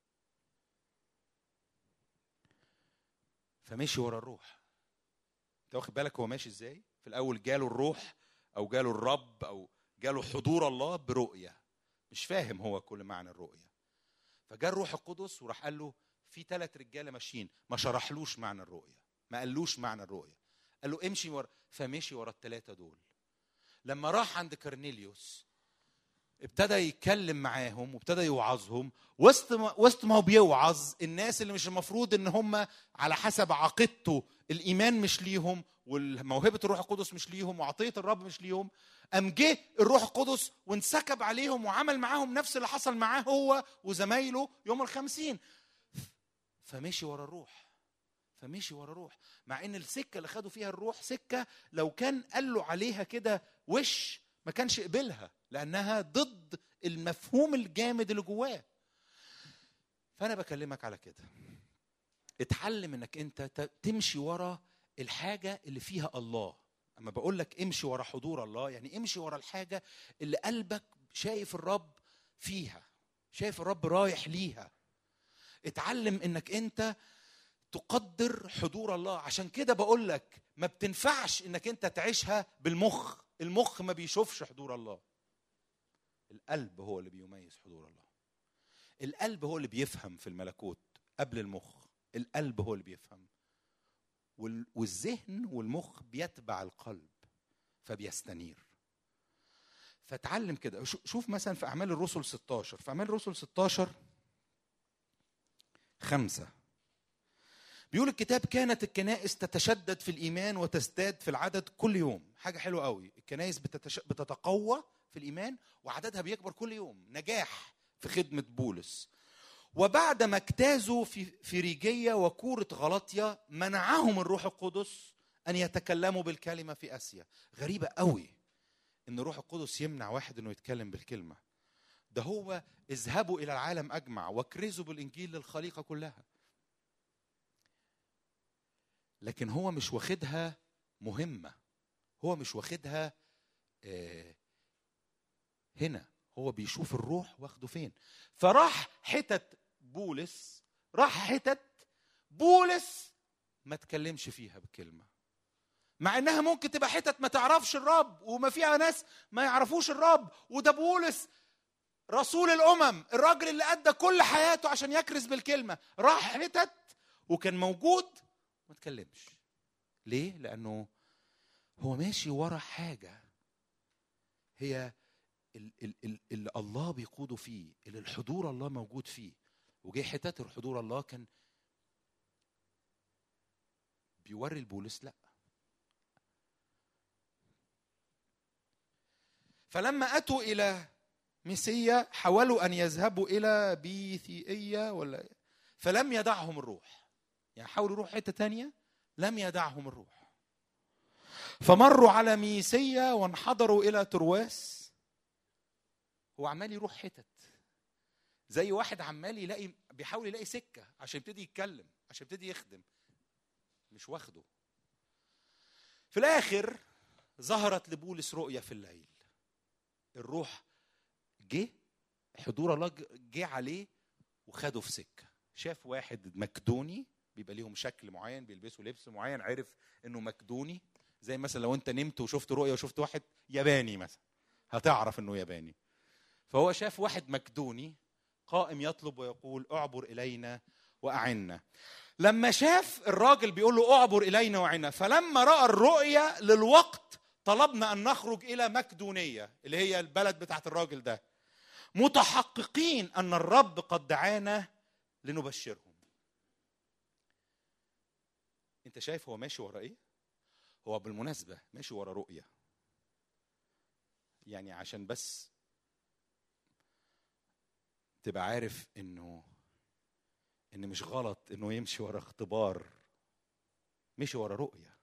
فمشي ورا الروح انت واخد بالك هو ماشي ازاي في الاول جاله الروح او جاله الرب او جاله حضور الله برؤيه مش فاهم هو كل معنى الرؤيه فجاء الروح القدس وراح قال له في ثلاث رجاله ماشيين ما شرحلوش معنى الرؤيه ما قالوش معنى الرؤيه قال له امشي ورا فمشي ورا الثلاثه دول لما راح عند كرنيليوس ابتدى يتكلم معاهم وابتدى يوعظهم وسط ما وسط ما هو بيوعظ الناس اللي مش المفروض ان هم على حسب عقيدته الايمان مش ليهم والموهبه الروح القدس مش ليهم وعطيه الرب مش ليهم قام جه الروح القدس وانسكب عليهم وعمل معاهم نفس اللي حصل معاه هو وزمايله يوم الخمسين فمشي ورا الروح فمشي ورا الروح مع ان السكه اللي خدوا فيها الروح سكه لو كان قال له عليها كده وش ما كانش يقبلها لانها ضد المفهوم الجامد اللي جواه فانا بكلمك على كده اتعلم انك انت ت- تمشي ورا الحاجه اللي فيها الله اما بقول لك امشي ورا حضور الله يعني امشي ورا الحاجه اللي قلبك شايف الرب فيها شايف الرب رايح ليها اتعلم انك انت تقدر حضور الله عشان كده بقول لك ما بتنفعش انك انت تعيشها بالمخ المخ ما بيشوفش حضور الله القلب هو اللي بيميز حضور الله القلب هو اللي بيفهم في الملكوت قبل المخ القلب هو اللي بيفهم وال- والذهن والمخ بيتبع القلب فبيستنير فتعلم كده شو- شوف مثلا في اعمال الرسل 16 في اعمال الرسل 16 خمسة بيقول الكتاب كانت الكنائس تتشدد في الايمان وتزداد في العدد كل يوم حاجه حلوه قوي الكنائس بتتش... بتتقوى في الايمان وعددها بيكبر كل يوم نجاح في خدمه بولس وبعد ما اجتازوا في فريجيه وكوره غلطيا منعهم الروح القدس ان يتكلموا بالكلمه في اسيا غريبه قوي ان الروح القدس يمنع واحد انه يتكلم بالكلمه ده هو اذهبوا الى العالم اجمع واكرزوا بالانجيل للخليقه كلها لكن هو مش واخدها مهمه هو مش واخدها آه، هنا هو بيشوف الروح واخده فين فراح حتت بولس راح حتت بولس ما تكلمش فيها بكلمه مع انها ممكن تبقى حتت ما تعرفش الرب وما فيها ناس ما يعرفوش الرب وده بولس رسول الامم الراجل اللي ادى كل حياته عشان يكرز بالكلمه راح حتت وكان موجود ما تكلمش ليه لانه هو ماشي ورا حاجه هي ال- ال- ال- اللي الله بيقوده فيه اللي الحضور الله موجود فيه وجه حتت الحضور الله كان بيوري البولس لا فلما اتوا الى ميسيا حاولوا ان يذهبوا الى بيثيئيه ولا فلم يدعهم الروح يعني حاولوا يروحوا حته تانية لم يدعهم الروح فمروا على ميسيا وانحدروا الى ترواس هو عمال يروح حتت زي واحد عمال يلاقي بيحاول يلاقي سكه عشان يبتدي يتكلم عشان يبتدي يخدم مش واخده في الاخر ظهرت لبولس رؤيه في الليل الروح جه حضور الله جه عليه وخده في سكه شاف واحد مكدوني بيبقى ليهم شكل معين بيلبسوا لبس معين عرف انه مكدوني زي مثلا لو انت نمت وشفت رؤيه وشفت واحد ياباني مثلا هتعرف انه ياباني فهو شاف واحد مكدوني قائم يطلب ويقول اعبر الينا واعنا لما شاف الراجل بيقول له اعبر الينا واعنا فلما راى الرؤيه للوقت طلبنا ان نخرج الى مكدونيه اللي هي البلد بتاعت الراجل ده متحققين ان الرب قد دعانا لنبشرهم انت شايف هو ماشي ورا ايه هو بالمناسبه ماشي ورا رؤيه يعني عشان بس تبقى عارف انه ان مش غلط انه يمشي ورا اختبار مشي ورا رؤيه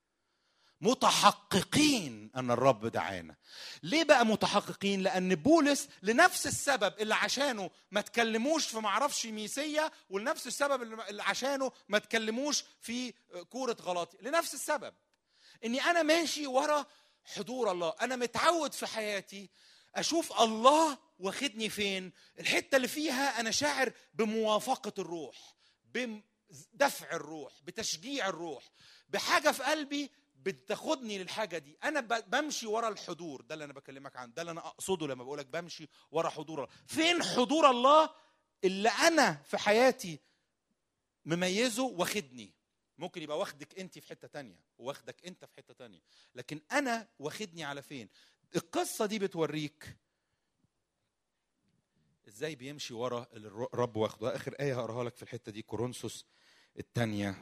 متحققين ان الرب دعانا ليه بقى متحققين لان بولس لنفس السبب اللي عشانه ما تكلموش في معرفش ميسية ولنفس السبب اللي عشانه ما تكلموش في كورة غلاطي لنفس السبب اني انا ماشي ورا حضور الله انا متعود في حياتي اشوف الله واخدني فين الحته اللي فيها انا شاعر بموافقه الروح بدفع الروح بتشجيع الروح بحاجه في قلبي بتاخدني للحاجه دي انا بمشي ورا الحضور ده اللي انا بكلمك عنه ده اللي انا اقصده لما بقولك بمشي ورا حضور الله فين حضور الله اللي انا في حياتي مميزه واخدني ممكن يبقى واخدك انت في حته تانية واخدك انت في حته تانية لكن انا واخدني على فين القصه دي بتوريك ازاي بيمشي ورا اللي الرب واخده اخر ايه هقراها لك في الحته دي كورنثوس الثانيه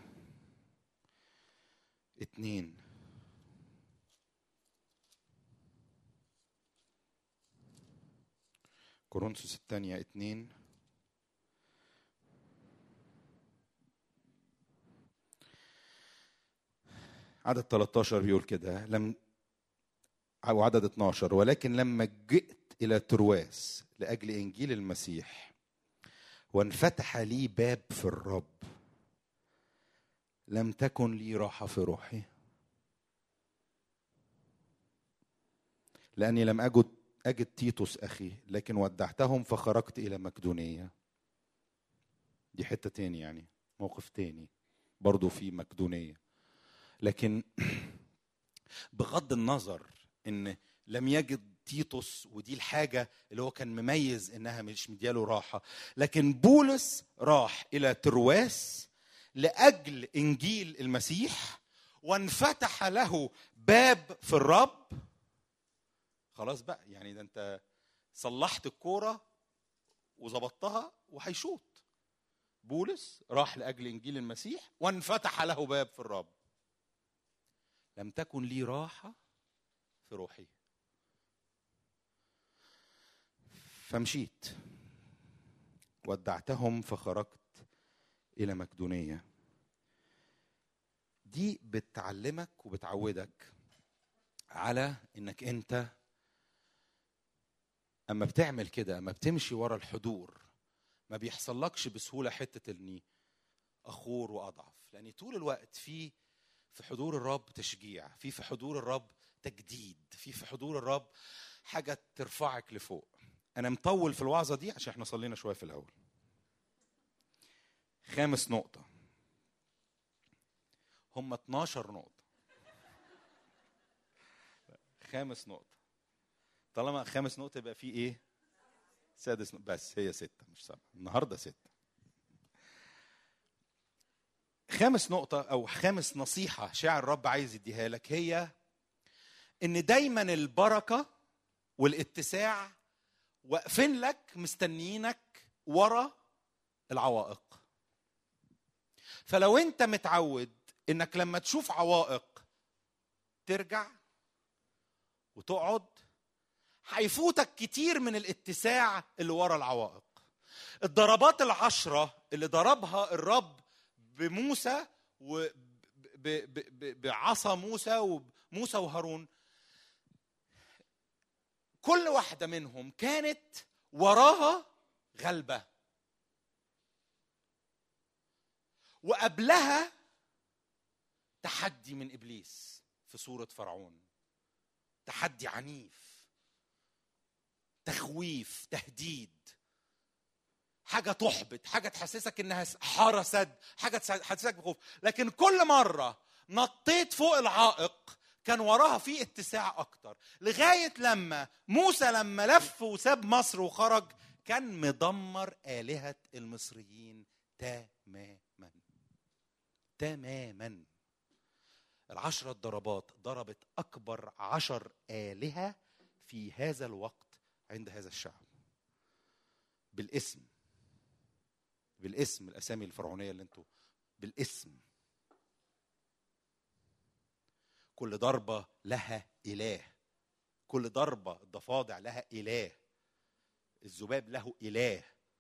اتنين كورنثوس الثانية اتنين عدد 13 بيقول كده لم أو عدد 12 ولكن لما جئت إلى ترواس لأجل إنجيل المسيح وانفتح لي باب في الرب لم تكن لي راحة في روحي لأني لم أجد أجد تيتوس أخي لكن ودعتهم فخرجت إلى مقدونية دي حتة تاني يعني موقف تاني برضو في مقدونية لكن بغض النظر ان لم يجد تيتوس ودي الحاجة اللي هو كان مميز انها مش مدياله راحة لكن بولس راح الى ترواس لاجل انجيل المسيح وانفتح له باب في الرب خلاص بقى يعني ده انت صلحت الكورة وظبطتها وهيشوط بولس راح لاجل انجيل المسيح وانفتح له باب في الرب لم تكن لي راحه في روحي فمشيت ودعتهم فخرجت الى مقدونيه دي بتعلمك وبتعودك على انك انت اما بتعمل كده اما بتمشي ورا الحضور ما بيحصلكش بسهوله حته اني اخور واضعف لان طول الوقت في في حضور الرب تشجيع في في حضور الرب تجديد في في حضور الرب حاجه ترفعك لفوق انا مطول في الوعظه دي عشان احنا صلينا شويه في الاول خامس نقطه هم 12 نقطه خامس نقطه طالما خامس نقطه يبقى في ايه سادس نقطة. بس هي ستة مش سبعة النهاردة ستة خامس نقطة أو خامس نصيحة شاعر الرب عايز يديها لك هي إن دايما البركة والاتساع واقفين لك مستنيينك ورا العوائق فلو أنت متعود إنك لما تشوف عوائق ترجع وتقعد هيفوتك كتير من الاتساع اللي ورا العوائق الضربات العشرة اللي ضربها الرب بموسى وبعصا موسى وموسى وهارون كل واحدة منهم كانت وراها غلبة وقبلها تحدي من إبليس في صورة فرعون تحدي عنيف تخويف تهديد حاجه تحبط حاجه تحسسك انها حاره سد حاجه تحسسك بخوف لكن كل مره نطيت فوق العائق كان وراها في اتساع اكتر لغايه لما موسى لما لف وساب مصر وخرج كان مدمر الهه المصريين تماما تماما العشرة ضربات ضربت أكبر عشر آلهة في هذا الوقت عند هذا الشعب بالاسم بالاسم الاسامي الفرعونيه اللي انتوا بالاسم كل ضربه لها اله كل ضربه الضفادع لها اله الذباب له اله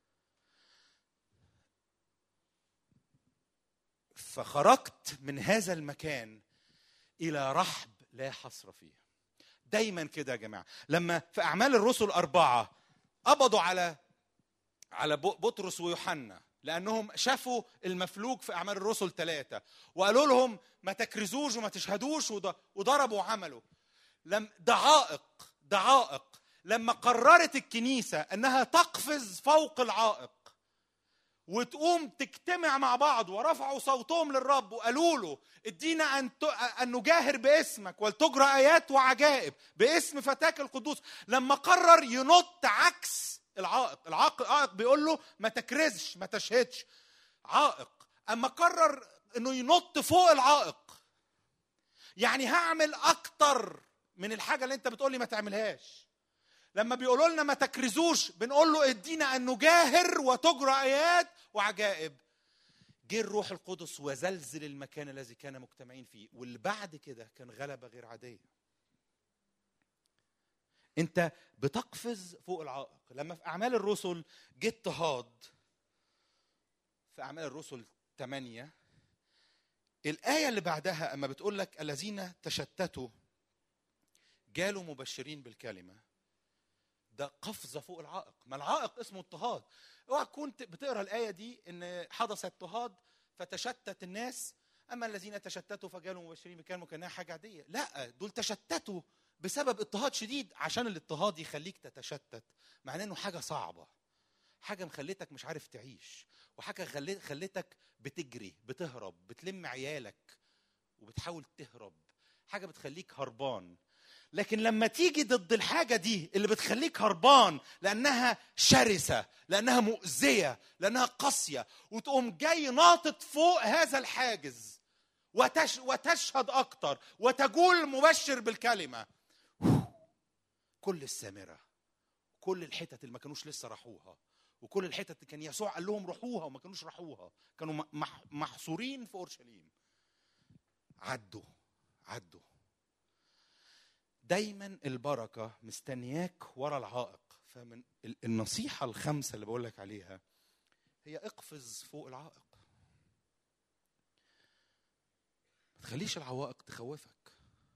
فخرجت من هذا المكان الى رحب لا حصر فيه دايما كده يا جماعه لما في اعمال الرسل اربعه قبضوا على على بطرس ويوحنا لانهم شافوا المفلوج في اعمال الرسل ثلاثه وقالوا لهم ما تكرزوش وما تشهدوش وضربوا وعملوا لم دعائق دعائق لما قررت الكنيسه انها تقفز فوق العائق وتقوم تجتمع مع بعض ورفعوا صوتهم للرب وقالوا له ادينا ان ان نجاهر باسمك ولتجرى ايات وعجائب باسم فتاك القدوس لما قرر ينط عكس العائق العائق العائق بيقول له ما تكرزش ما تشهدش عائق اما قرر انه ينط فوق العائق يعني هعمل اكتر من الحاجه اللي انت بتقول لي ما تعملهاش لما بيقولوا لنا ما تكرزوش بنقول له ادينا ان نجاهر وتجرى ايات وعجائب جه الروح القدس وزلزل المكان الذي كان مجتمعين فيه واللي بعد كده كان غلبه غير عاديه انت بتقفز فوق العائق لما في اعمال الرسل جه اضطهاد في اعمال الرسل 8 الآية اللي بعدها أما بتقول لك الذين تشتتوا جالوا مبشرين بالكلمة ده قفزة فوق العائق ما العائق اسمه اضطهاد اوعى تكون بتقرا الآية دي إن حدث اضطهاد فتشتت الناس أما الذين تشتتوا فجالوا مبشرين بالكلمة كأنها حاجة عادية لا دول تشتتوا بسبب اضطهاد شديد عشان الاضطهاد يخليك تتشتت معناه انه حاجه صعبه حاجه مخليتك مش عارف تعيش وحاجه خليتك بتجري بتهرب بتلم عيالك وبتحاول تهرب حاجه بتخليك هربان لكن لما تيجي ضد الحاجة دي اللي بتخليك هربان لأنها شرسة لأنها مؤذية لأنها قاسية وتقوم جاي ناطط فوق هذا الحاجز وتش وتشهد أكتر وتقول مبشر بالكلمة كل السامرة كل الحتت اللي ما كانوش لسه راحوها وكل الحتت اللي كان يسوع قال لهم روحوها وما كانوش راحوها كانوا محصورين في اورشليم عدوا عدوا دايما البركه مستنياك ورا العائق فمن النصيحه الخمسه اللي بقول لك عليها هي اقفز فوق العائق ما تخليش العوائق تخوفك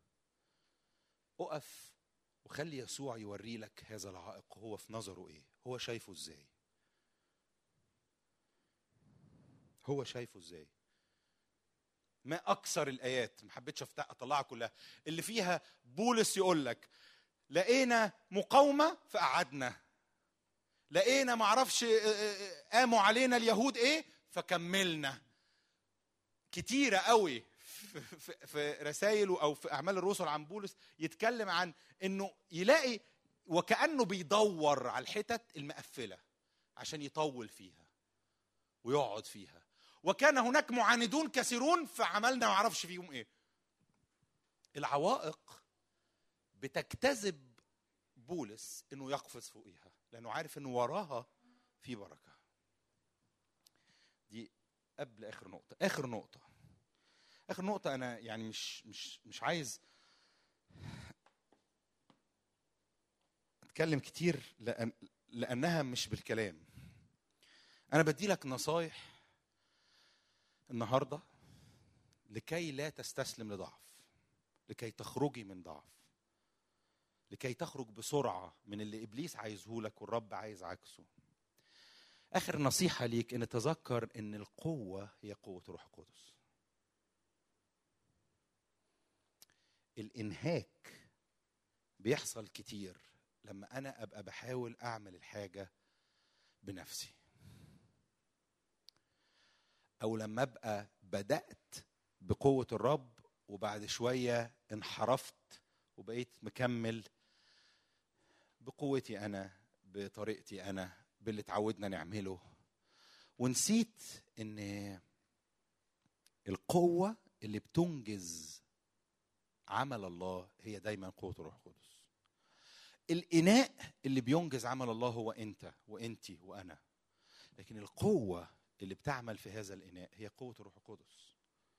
اقف وخلي يسوع يوري لك هذا العائق هو في نظره ايه هو شايفه ازاي هو شايفه ازاي ما اكثر الايات ما حبيتش أفتح- اطلعها كلها اللي فيها بولس يقول لك لقينا مقاومه فقعدنا لقينا معرفش آه، آه، قاموا علينا اليهود ايه فكملنا كتيرة قوي في, في, في رسائله او في اعمال الرسل عن بولس يتكلم عن انه يلاقي وكانه بيدور على الحتت المقفله عشان يطول فيها ويقعد فيها وكان هناك معاندون كثيرون فعملنا ما اعرفش فيهم ايه العوائق بتجتذب بولس انه يقفز فوقيها لانه عارف انه وراها في بركه دي قبل اخر نقطه اخر نقطه اخر نقطه انا يعني مش مش مش عايز اتكلم كتير لأن لانها مش بالكلام انا بدي لك نصايح النهارده لكي لا تستسلم لضعف لكي تخرجي من ضعف لكي تخرج بسرعه من اللي ابليس عايزه لك والرب عايز عكسه اخر نصيحه ليك ان تذكر ان القوه هي قوه روح القدس الانهاك بيحصل كتير لما انا ابقى بحاول اعمل الحاجه بنفسي او لما ابقى بدات بقوه الرب وبعد شويه انحرفت وبقيت مكمل بقوتي انا بطريقتي انا باللي اتعودنا نعمله ونسيت ان القوه اللي بتنجز عمل الله هي دايما قوه الروح القدس الاناء اللي بينجز عمل الله هو انت وانتي وانا لكن القوه اللي بتعمل في هذا الاناء هي قوه الروح القدس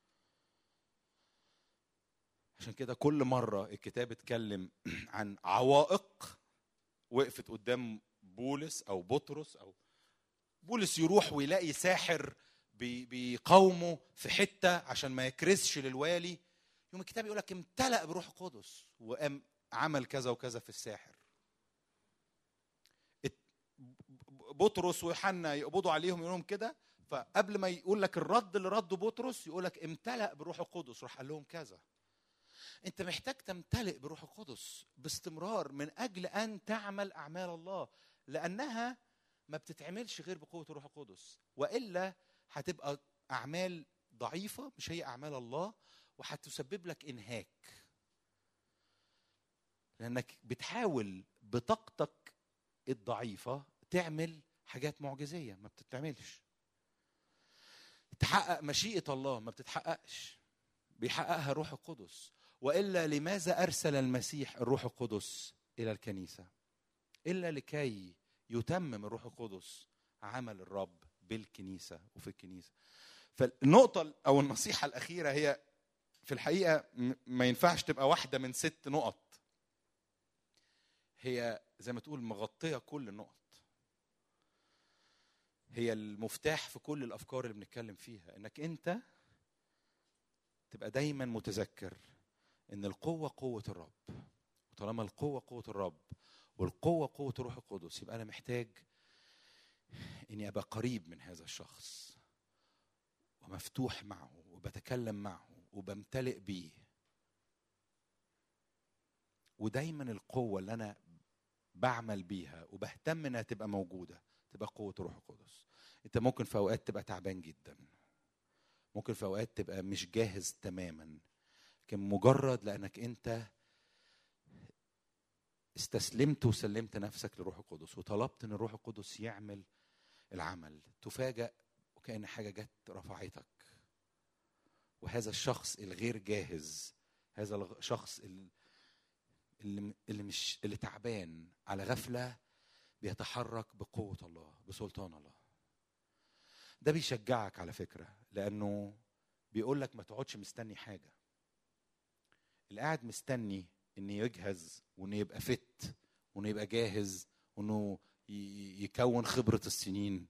عشان كده كل مره الكتاب اتكلم عن عوائق وقفت قدام بولس او بطرس او بولس يروح ويلاقي ساحر بي- بيقاومه في حته عشان ما يكرسش للوالي يوم الكتاب يقول لك امتلأ بروح القدس وقام عمل كذا وكذا في الساحر ات- بطرس ويوحنا يقبضوا عليهم يقول لهم كده فقبل ما يقول لك الرد اللي رده بطرس يقول لك امتلأ بروح القدس راح قال لهم كذا انت محتاج تمتلئ بروح القدس باستمرار من اجل ان تعمل اعمال الله لانها ما بتتعملش غير بقوه الروح القدس والا هتبقى اعمال ضعيفه مش هي اعمال الله وهتسبب لك انهاك لانك بتحاول بطاقتك الضعيفه تعمل حاجات معجزيه ما بتتعملش تحقق مشيئه الله ما بتتحققش بيحققها الروح القدس والا لماذا ارسل المسيح الروح القدس الى الكنيسه الا لكي يتمم الروح القدس عمل الرب بالكنيسه وفي الكنيسه فالنقطه او النصيحه الاخيره هي في الحقيقه م- ما ينفعش تبقى واحده من ست نقط هي زي ما تقول مغطيه كل النقط هي المفتاح في كل الافكار اللي بنتكلم فيها انك انت تبقى دايما متذكر ان القوه قوه الرب وطالما القوه قوه الرب والقوه قوه الروح القدس يبقى انا محتاج اني ابقى قريب من هذا الشخص ومفتوح معه وبتكلم معه وبمتلئ بيه ودايما القوه اللي انا بعمل بيها وبهتم انها تبقى موجوده تبقى قوه الروح القدس انت ممكن في اوقات تبقى تعبان جدا ممكن في اوقات تبقى مش جاهز تماما لكن مجرد لانك انت استسلمت وسلمت نفسك للروح القدس وطلبت ان الروح القدس يعمل العمل تفاجأ وكأن حاجة جت رفعتك وهذا الشخص الغير جاهز هذا الشخص ال- اللي اللي مش اللي تعبان على غفلة بيتحرك بقوة الله بسلطان الله ده بيشجعك على فكرة لأنه بيقول لك ما تقعدش مستني حاجة اللي قاعد مستني انه يجهز وانه يبقى فت وانه يبقى جاهز وانه ي- يكون خبرة السنين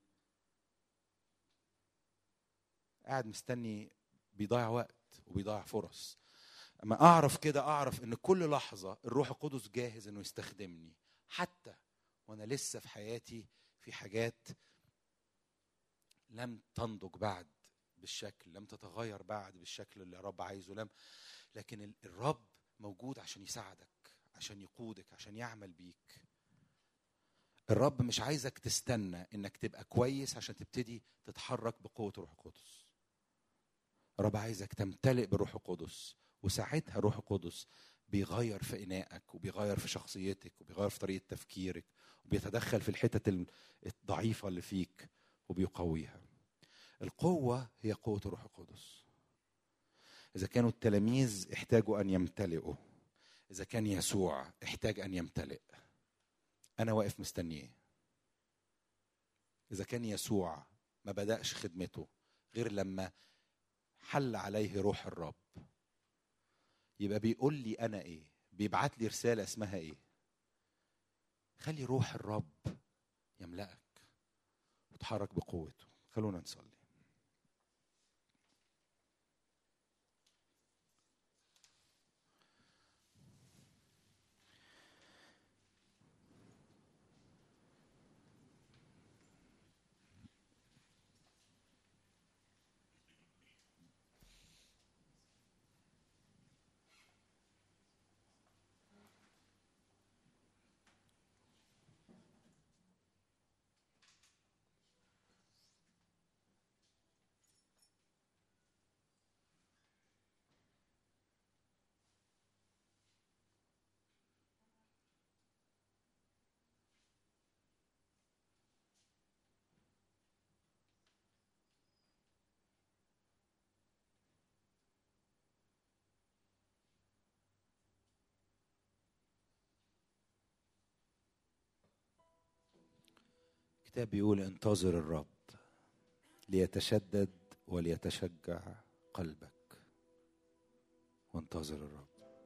قاعد مستني بيضيع وقت وبيضيع فرص اما اعرف كده اعرف ان كل لحظة الروح القدس جاهز انه يستخدمني حتى وانا لسه في حياتي في حاجات لم تنضج بعد بالشكل لم تتغير بعد بالشكل اللي الرب عايزه لم لكن الرب موجود عشان يساعدك عشان يقودك عشان يعمل بيك الرب مش عايزك تستنى انك تبقى كويس عشان تبتدي تتحرك بقوه روح القدس الرب عايزك تمتلئ بالروح القدس وساعتها روح القدس بيغير في إنائك وبيغير في شخصيتك وبيغير في طريقة تفكيرك وبيتدخل في الحتت الضعيفة اللي فيك وبيقويها القوة هي قوة الروح القدس إذا كانوا التلاميذ احتاجوا أن يمتلئوا إذا كان يسوع احتاج أن يمتلئ أنا واقف مستنيه إذا كان يسوع ما بدأش خدمته غير لما حل عليه روح الرب يبقى بيقول لي انا ايه بيبعت لي رساله اسمها ايه خلي روح الرب يملأك وتحرك بقوته خلونا نصلي الكتاب بيقول انتظر الرب ليتشدد وليتشجع قلبك وانتظر الرب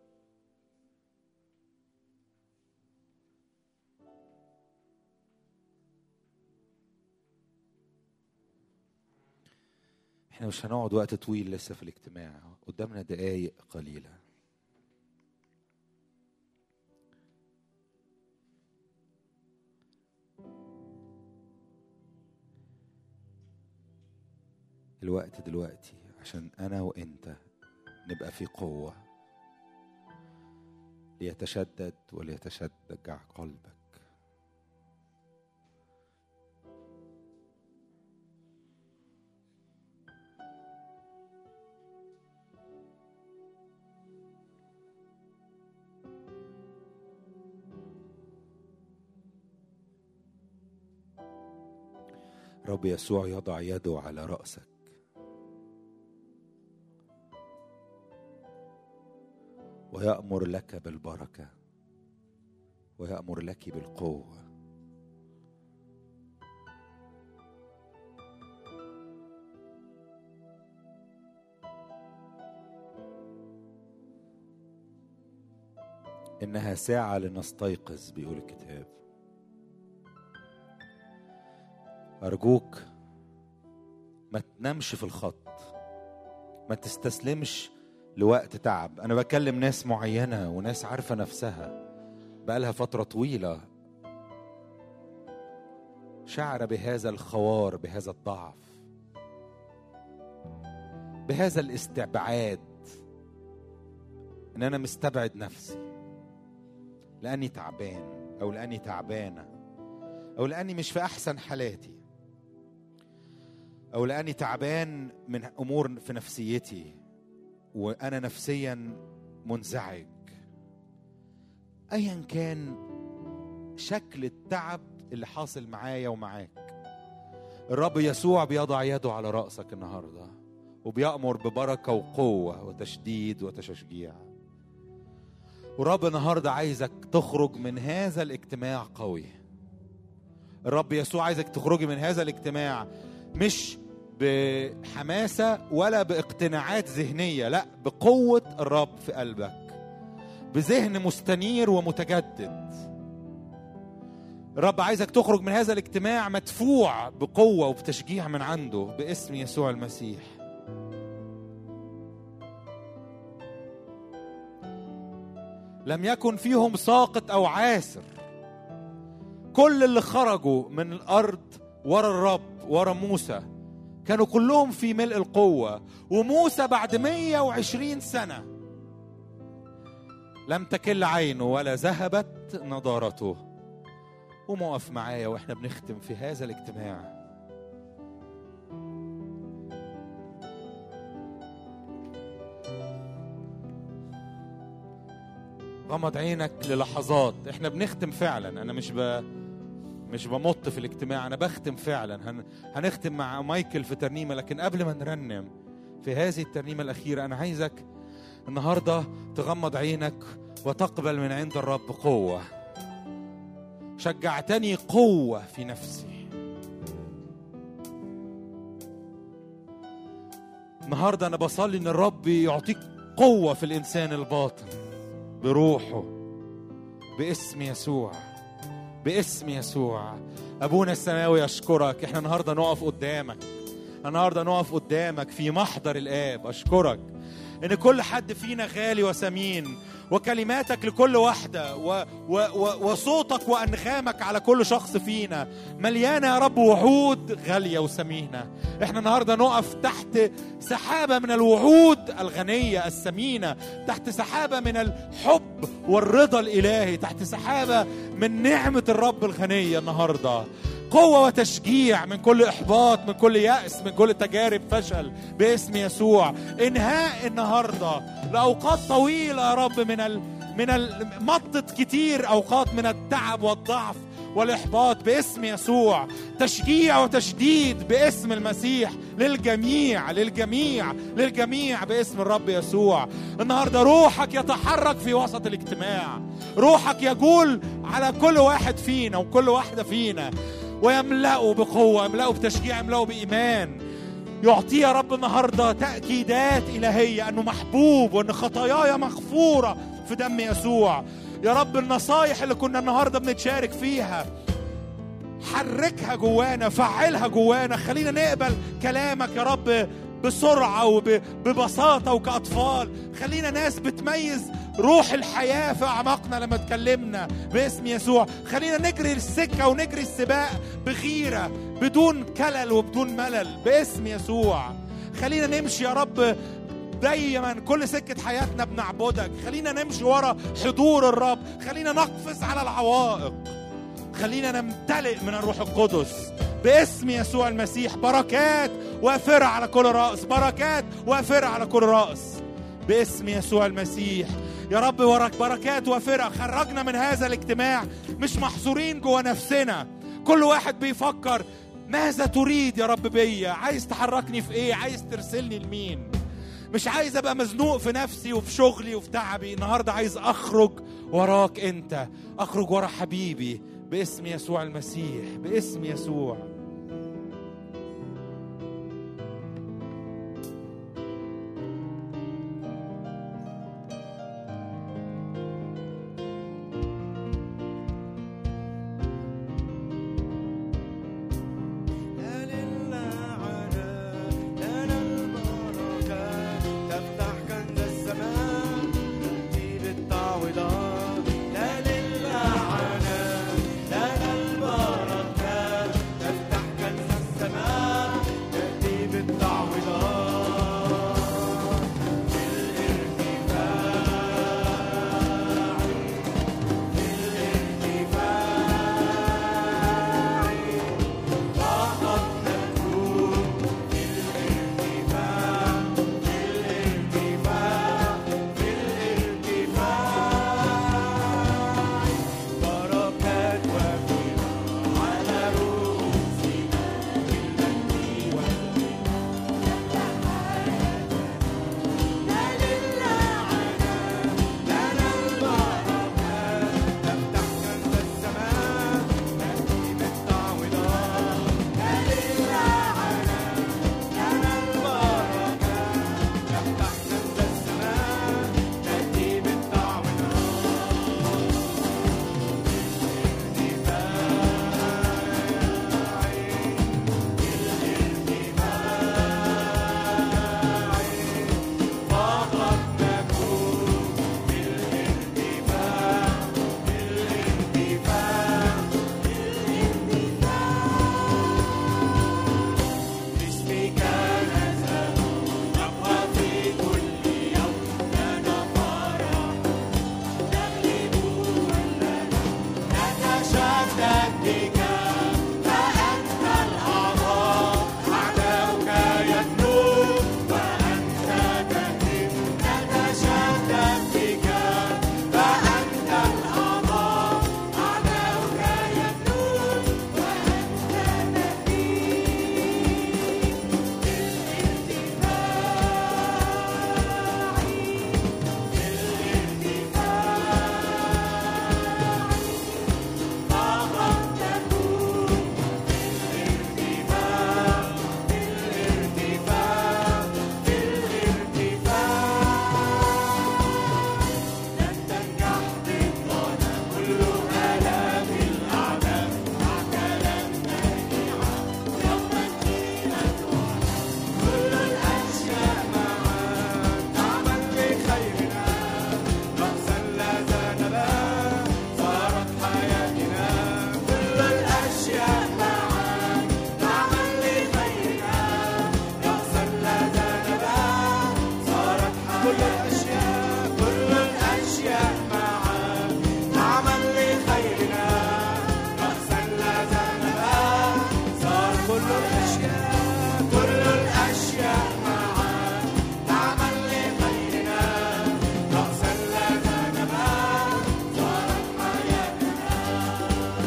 احنا مش هنقعد وقت طويل لسه في الاجتماع قدامنا دقايق قليله الوقت دلوقتي عشان انا وانت نبقى في قوه ليتشدد وليتشجع قلبك رب يسوع يضع يده على رأسك ويأمر لك بالبركة ويأمر لك بالقوة إنها ساعة لنستيقظ بيقول الكتاب أرجوك ما تنامش في الخط ما تستسلمش لوقت تعب انا بكلم ناس معينه وناس عارفه نفسها بقالها فتره طويله شعر بهذا الخوار بهذا الضعف بهذا الاستبعاد ان انا مستبعد نفسي لاني تعبان او لاني تعبانه او لاني مش في احسن حالاتي او لاني تعبان من امور في نفسيتي وانا نفسيا منزعج ايا كان شكل التعب اللي حاصل معايا ومعاك الرب يسوع بيضع يده على راسك النهارده وبيامر ببركه وقوه وتشديد وتشجيع ورب النهارده عايزك تخرج من هذا الاجتماع قوي الرب يسوع عايزك تخرجي من هذا الاجتماع مش بحماسة ولا باقتناعات ذهنية لا بقوة الرب في قلبك بذهن مستنير ومتجدد الرب عايزك تخرج من هذا الاجتماع مدفوع بقوة وبتشجيع من عنده باسم يسوع المسيح لم يكن فيهم ساقط أو عاسر كل اللي خرجوا من الأرض ورا الرب ورا موسى كانوا كلهم في ملء القوة وموسى بعد 120 سنة لم تكل عينه ولا ذهبت نضارته ومقف معايا واحنا بنختم في هذا الاجتماع غمض عينك للحظات احنا بنختم فعلا انا مش ب... مش بمط في الاجتماع انا بختم فعلا هن... هنختم مع مايكل في ترنيمه لكن قبل ما نرنم في هذه الترنيمه الاخيره انا عايزك النهارده تغمض عينك وتقبل من عند الرب قوه شجعتني قوه في نفسي النهارده انا بصلي ان الرب يعطيك قوه في الانسان الباطن بروحه باسم يسوع باسم يسوع ابونا السماوي اشكرك احنا النهارده نقف قدامك النهارده نقف قدامك في محضر الاب اشكرك ان كل حد فينا غالي وثمين وكلماتك لكل واحدة و و و وصوتك وأنغامك على كل شخص فينا مليانة يا رب وعود غالية وثمينة احنا النهاردة نقف تحت سحابة من الوعود الغنية الثمينة تحت سحابة من الحب والرضا الإلهي تحت سحابة من نعمة الرب الغنية النهاردة قوة وتشجيع من كل إحباط من كل يأس من كل تجارب فشل باسم يسوع إنهاء النهاردة لأوقات طويلة يا رب من ال من ال مطت كتير أوقات من التعب والضعف والإحباط باسم يسوع تشجيع وتشديد باسم المسيح للجميع للجميع للجميع باسم الرب يسوع النهارده روحك يتحرك في وسط الاجتماع روحك يجول على كل واحد فينا وكل واحدة فينا ويملأه بقوة يملأه بتشجيع يملأه بإيمان يعطيه يا رب النهاردة تأكيدات إلهية أنه محبوب وأن خطاياي مغفورة في دم يسوع يا رب النصايح اللي كنا النهاردة بنتشارك فيها حركها جوانا فعلها جوانا خلينا نقبل كلامك يا رب بسرعة وببساطة وكأطفال خلينا ناس بتميز روح الحياة في أعماقنا لما تكلمنا باسم يسوع خلينا نجري السكة ونجري السباق بغيرة بدون كلل وبدون ملل باسم يسوع خلينا نمشي يا رب دايما كل سكة حياتنا بنعبدك خلينا نمشي ورا حضور الرب خلينا نقفز على العوائق خلينا نمتلئ من الروح القدس باسم يسوع المسيح بركات وافرة على كل رأس بركات وافرة على كل رأس باسم يسوع المسيح يا رب وراك بركات وافرة خرجنا من هذا الاجتماع مش محصورين جوا نفسنا كل واحد بيفكر ماذا تريد يا رب بيا عايز تحركني في ايه عايز ترسلني لمين مش عايز ابقى مزنوق في نفسي وفي شغلي وفي تعبي النهارده عايز اخرج وراك انت اخرج ورا حبيبي باسم يسوع المسيح باسم يسوع لا للعنة لا للبركة تفتح كنز السماء تأتي بالتعويضات لا للعنة لا للبركة كل الأشياء كل الأشياء معا تعمل لخيرنا رأسا لا ذنبا صار كل الأشياء كل الأشياء معا تعمل لخيرنا رأسا لا ذنبا صارت حياتنا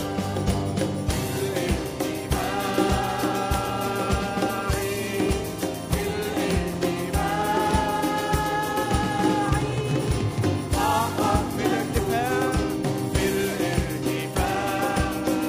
في الارتفاع في الارتفاع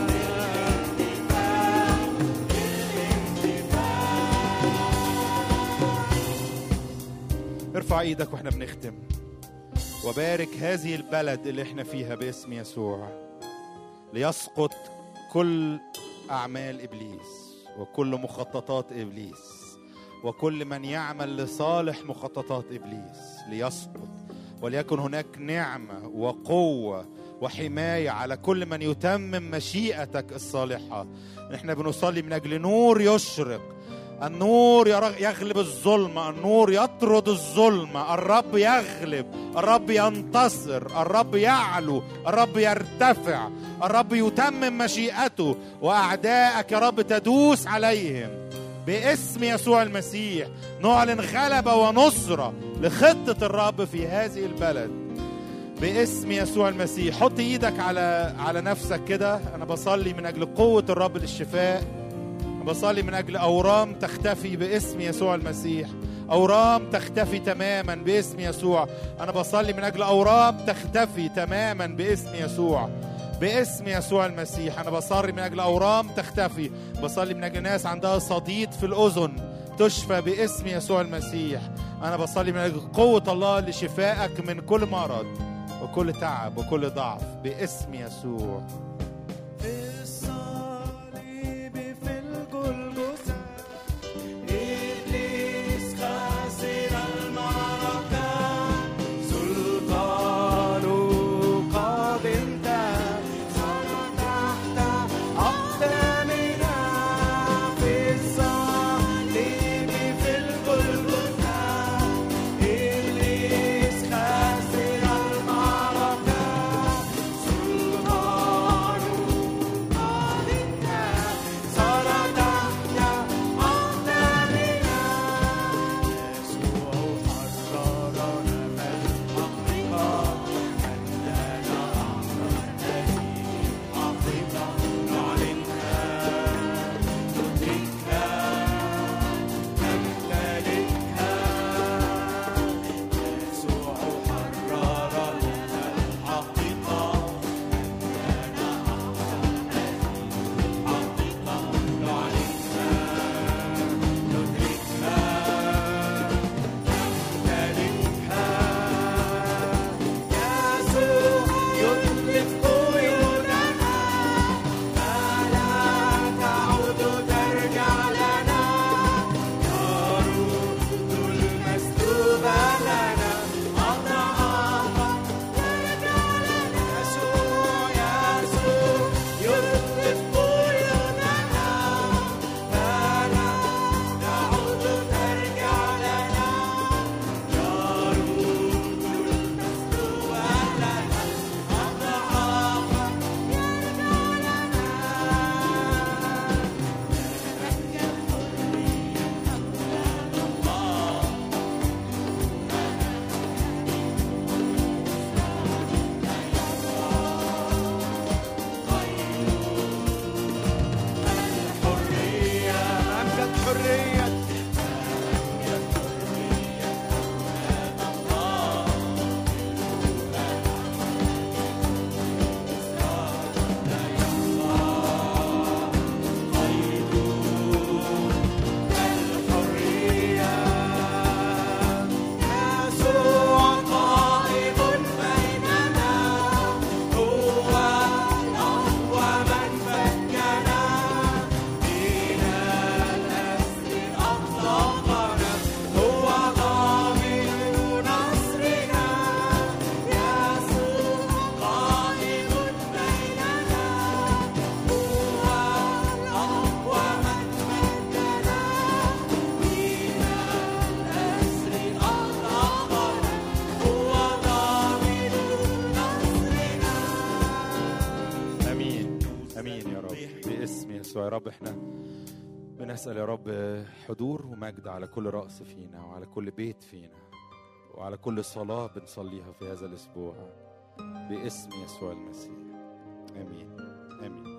ارفع ايدك واحنا بنختم وبارك هذه البلد اللي احنا فيها باسم يسوع ليسقط كل اعمال ابليس وكل مخططات ابليس وكل من يعمل لصالح مخططات ابليس ليسقط وليكن هناك نعمه وقوه وحمايه على كل من يتمم مشيئتك الصالحه احنا بنصلي من اجل نور يشرق النور يرغ- يغلب الظلمة النور يطرد الظلمة الرب يغلب الرب ينتصر الرب يعلو الرب يرتفع الرب يتمم مشيئته وأعدائك يا رب تدوس عليهم باسم يسوع المسيح نعلن غلبة ونصرة لخطة الرب في هذه البلد باسم يسوع المسيح حط ايدك على على نفسك كده انا بصلي من اجل قوة الرب للشفاء بصلي من اجل اورام تختفي باسم يسوع المسيح اورام تختفي تماما باسم يسوع انا بصلي من اجل اورام تختفي تماما باسم يسوع باسم يسوع المسيح انا بصلي من اجل اورام تختفي بصلي من اجل ناس عندها صديد في الاذن تشفى باسم يسوع المسيح انا بصلي من اجل قوه الله لشفائك من كل مرض وكل تعب وكل ضعف باسم يسوع في الصليب في الجلجثة إبليس خسر المعركة سلطانه قد انتهى صار تحت أقدامنا في الصليب في الجلجثة إبليس خسر المعركة سلطانه يسوع يا رب احنا بنسأل يا رب حضور ومجد على كل رأس فينا وعلى كل بيت فينا وعلى كل صلاة بنصليها في هذا الأسبوع باسم يسوع المسيح آمين آمين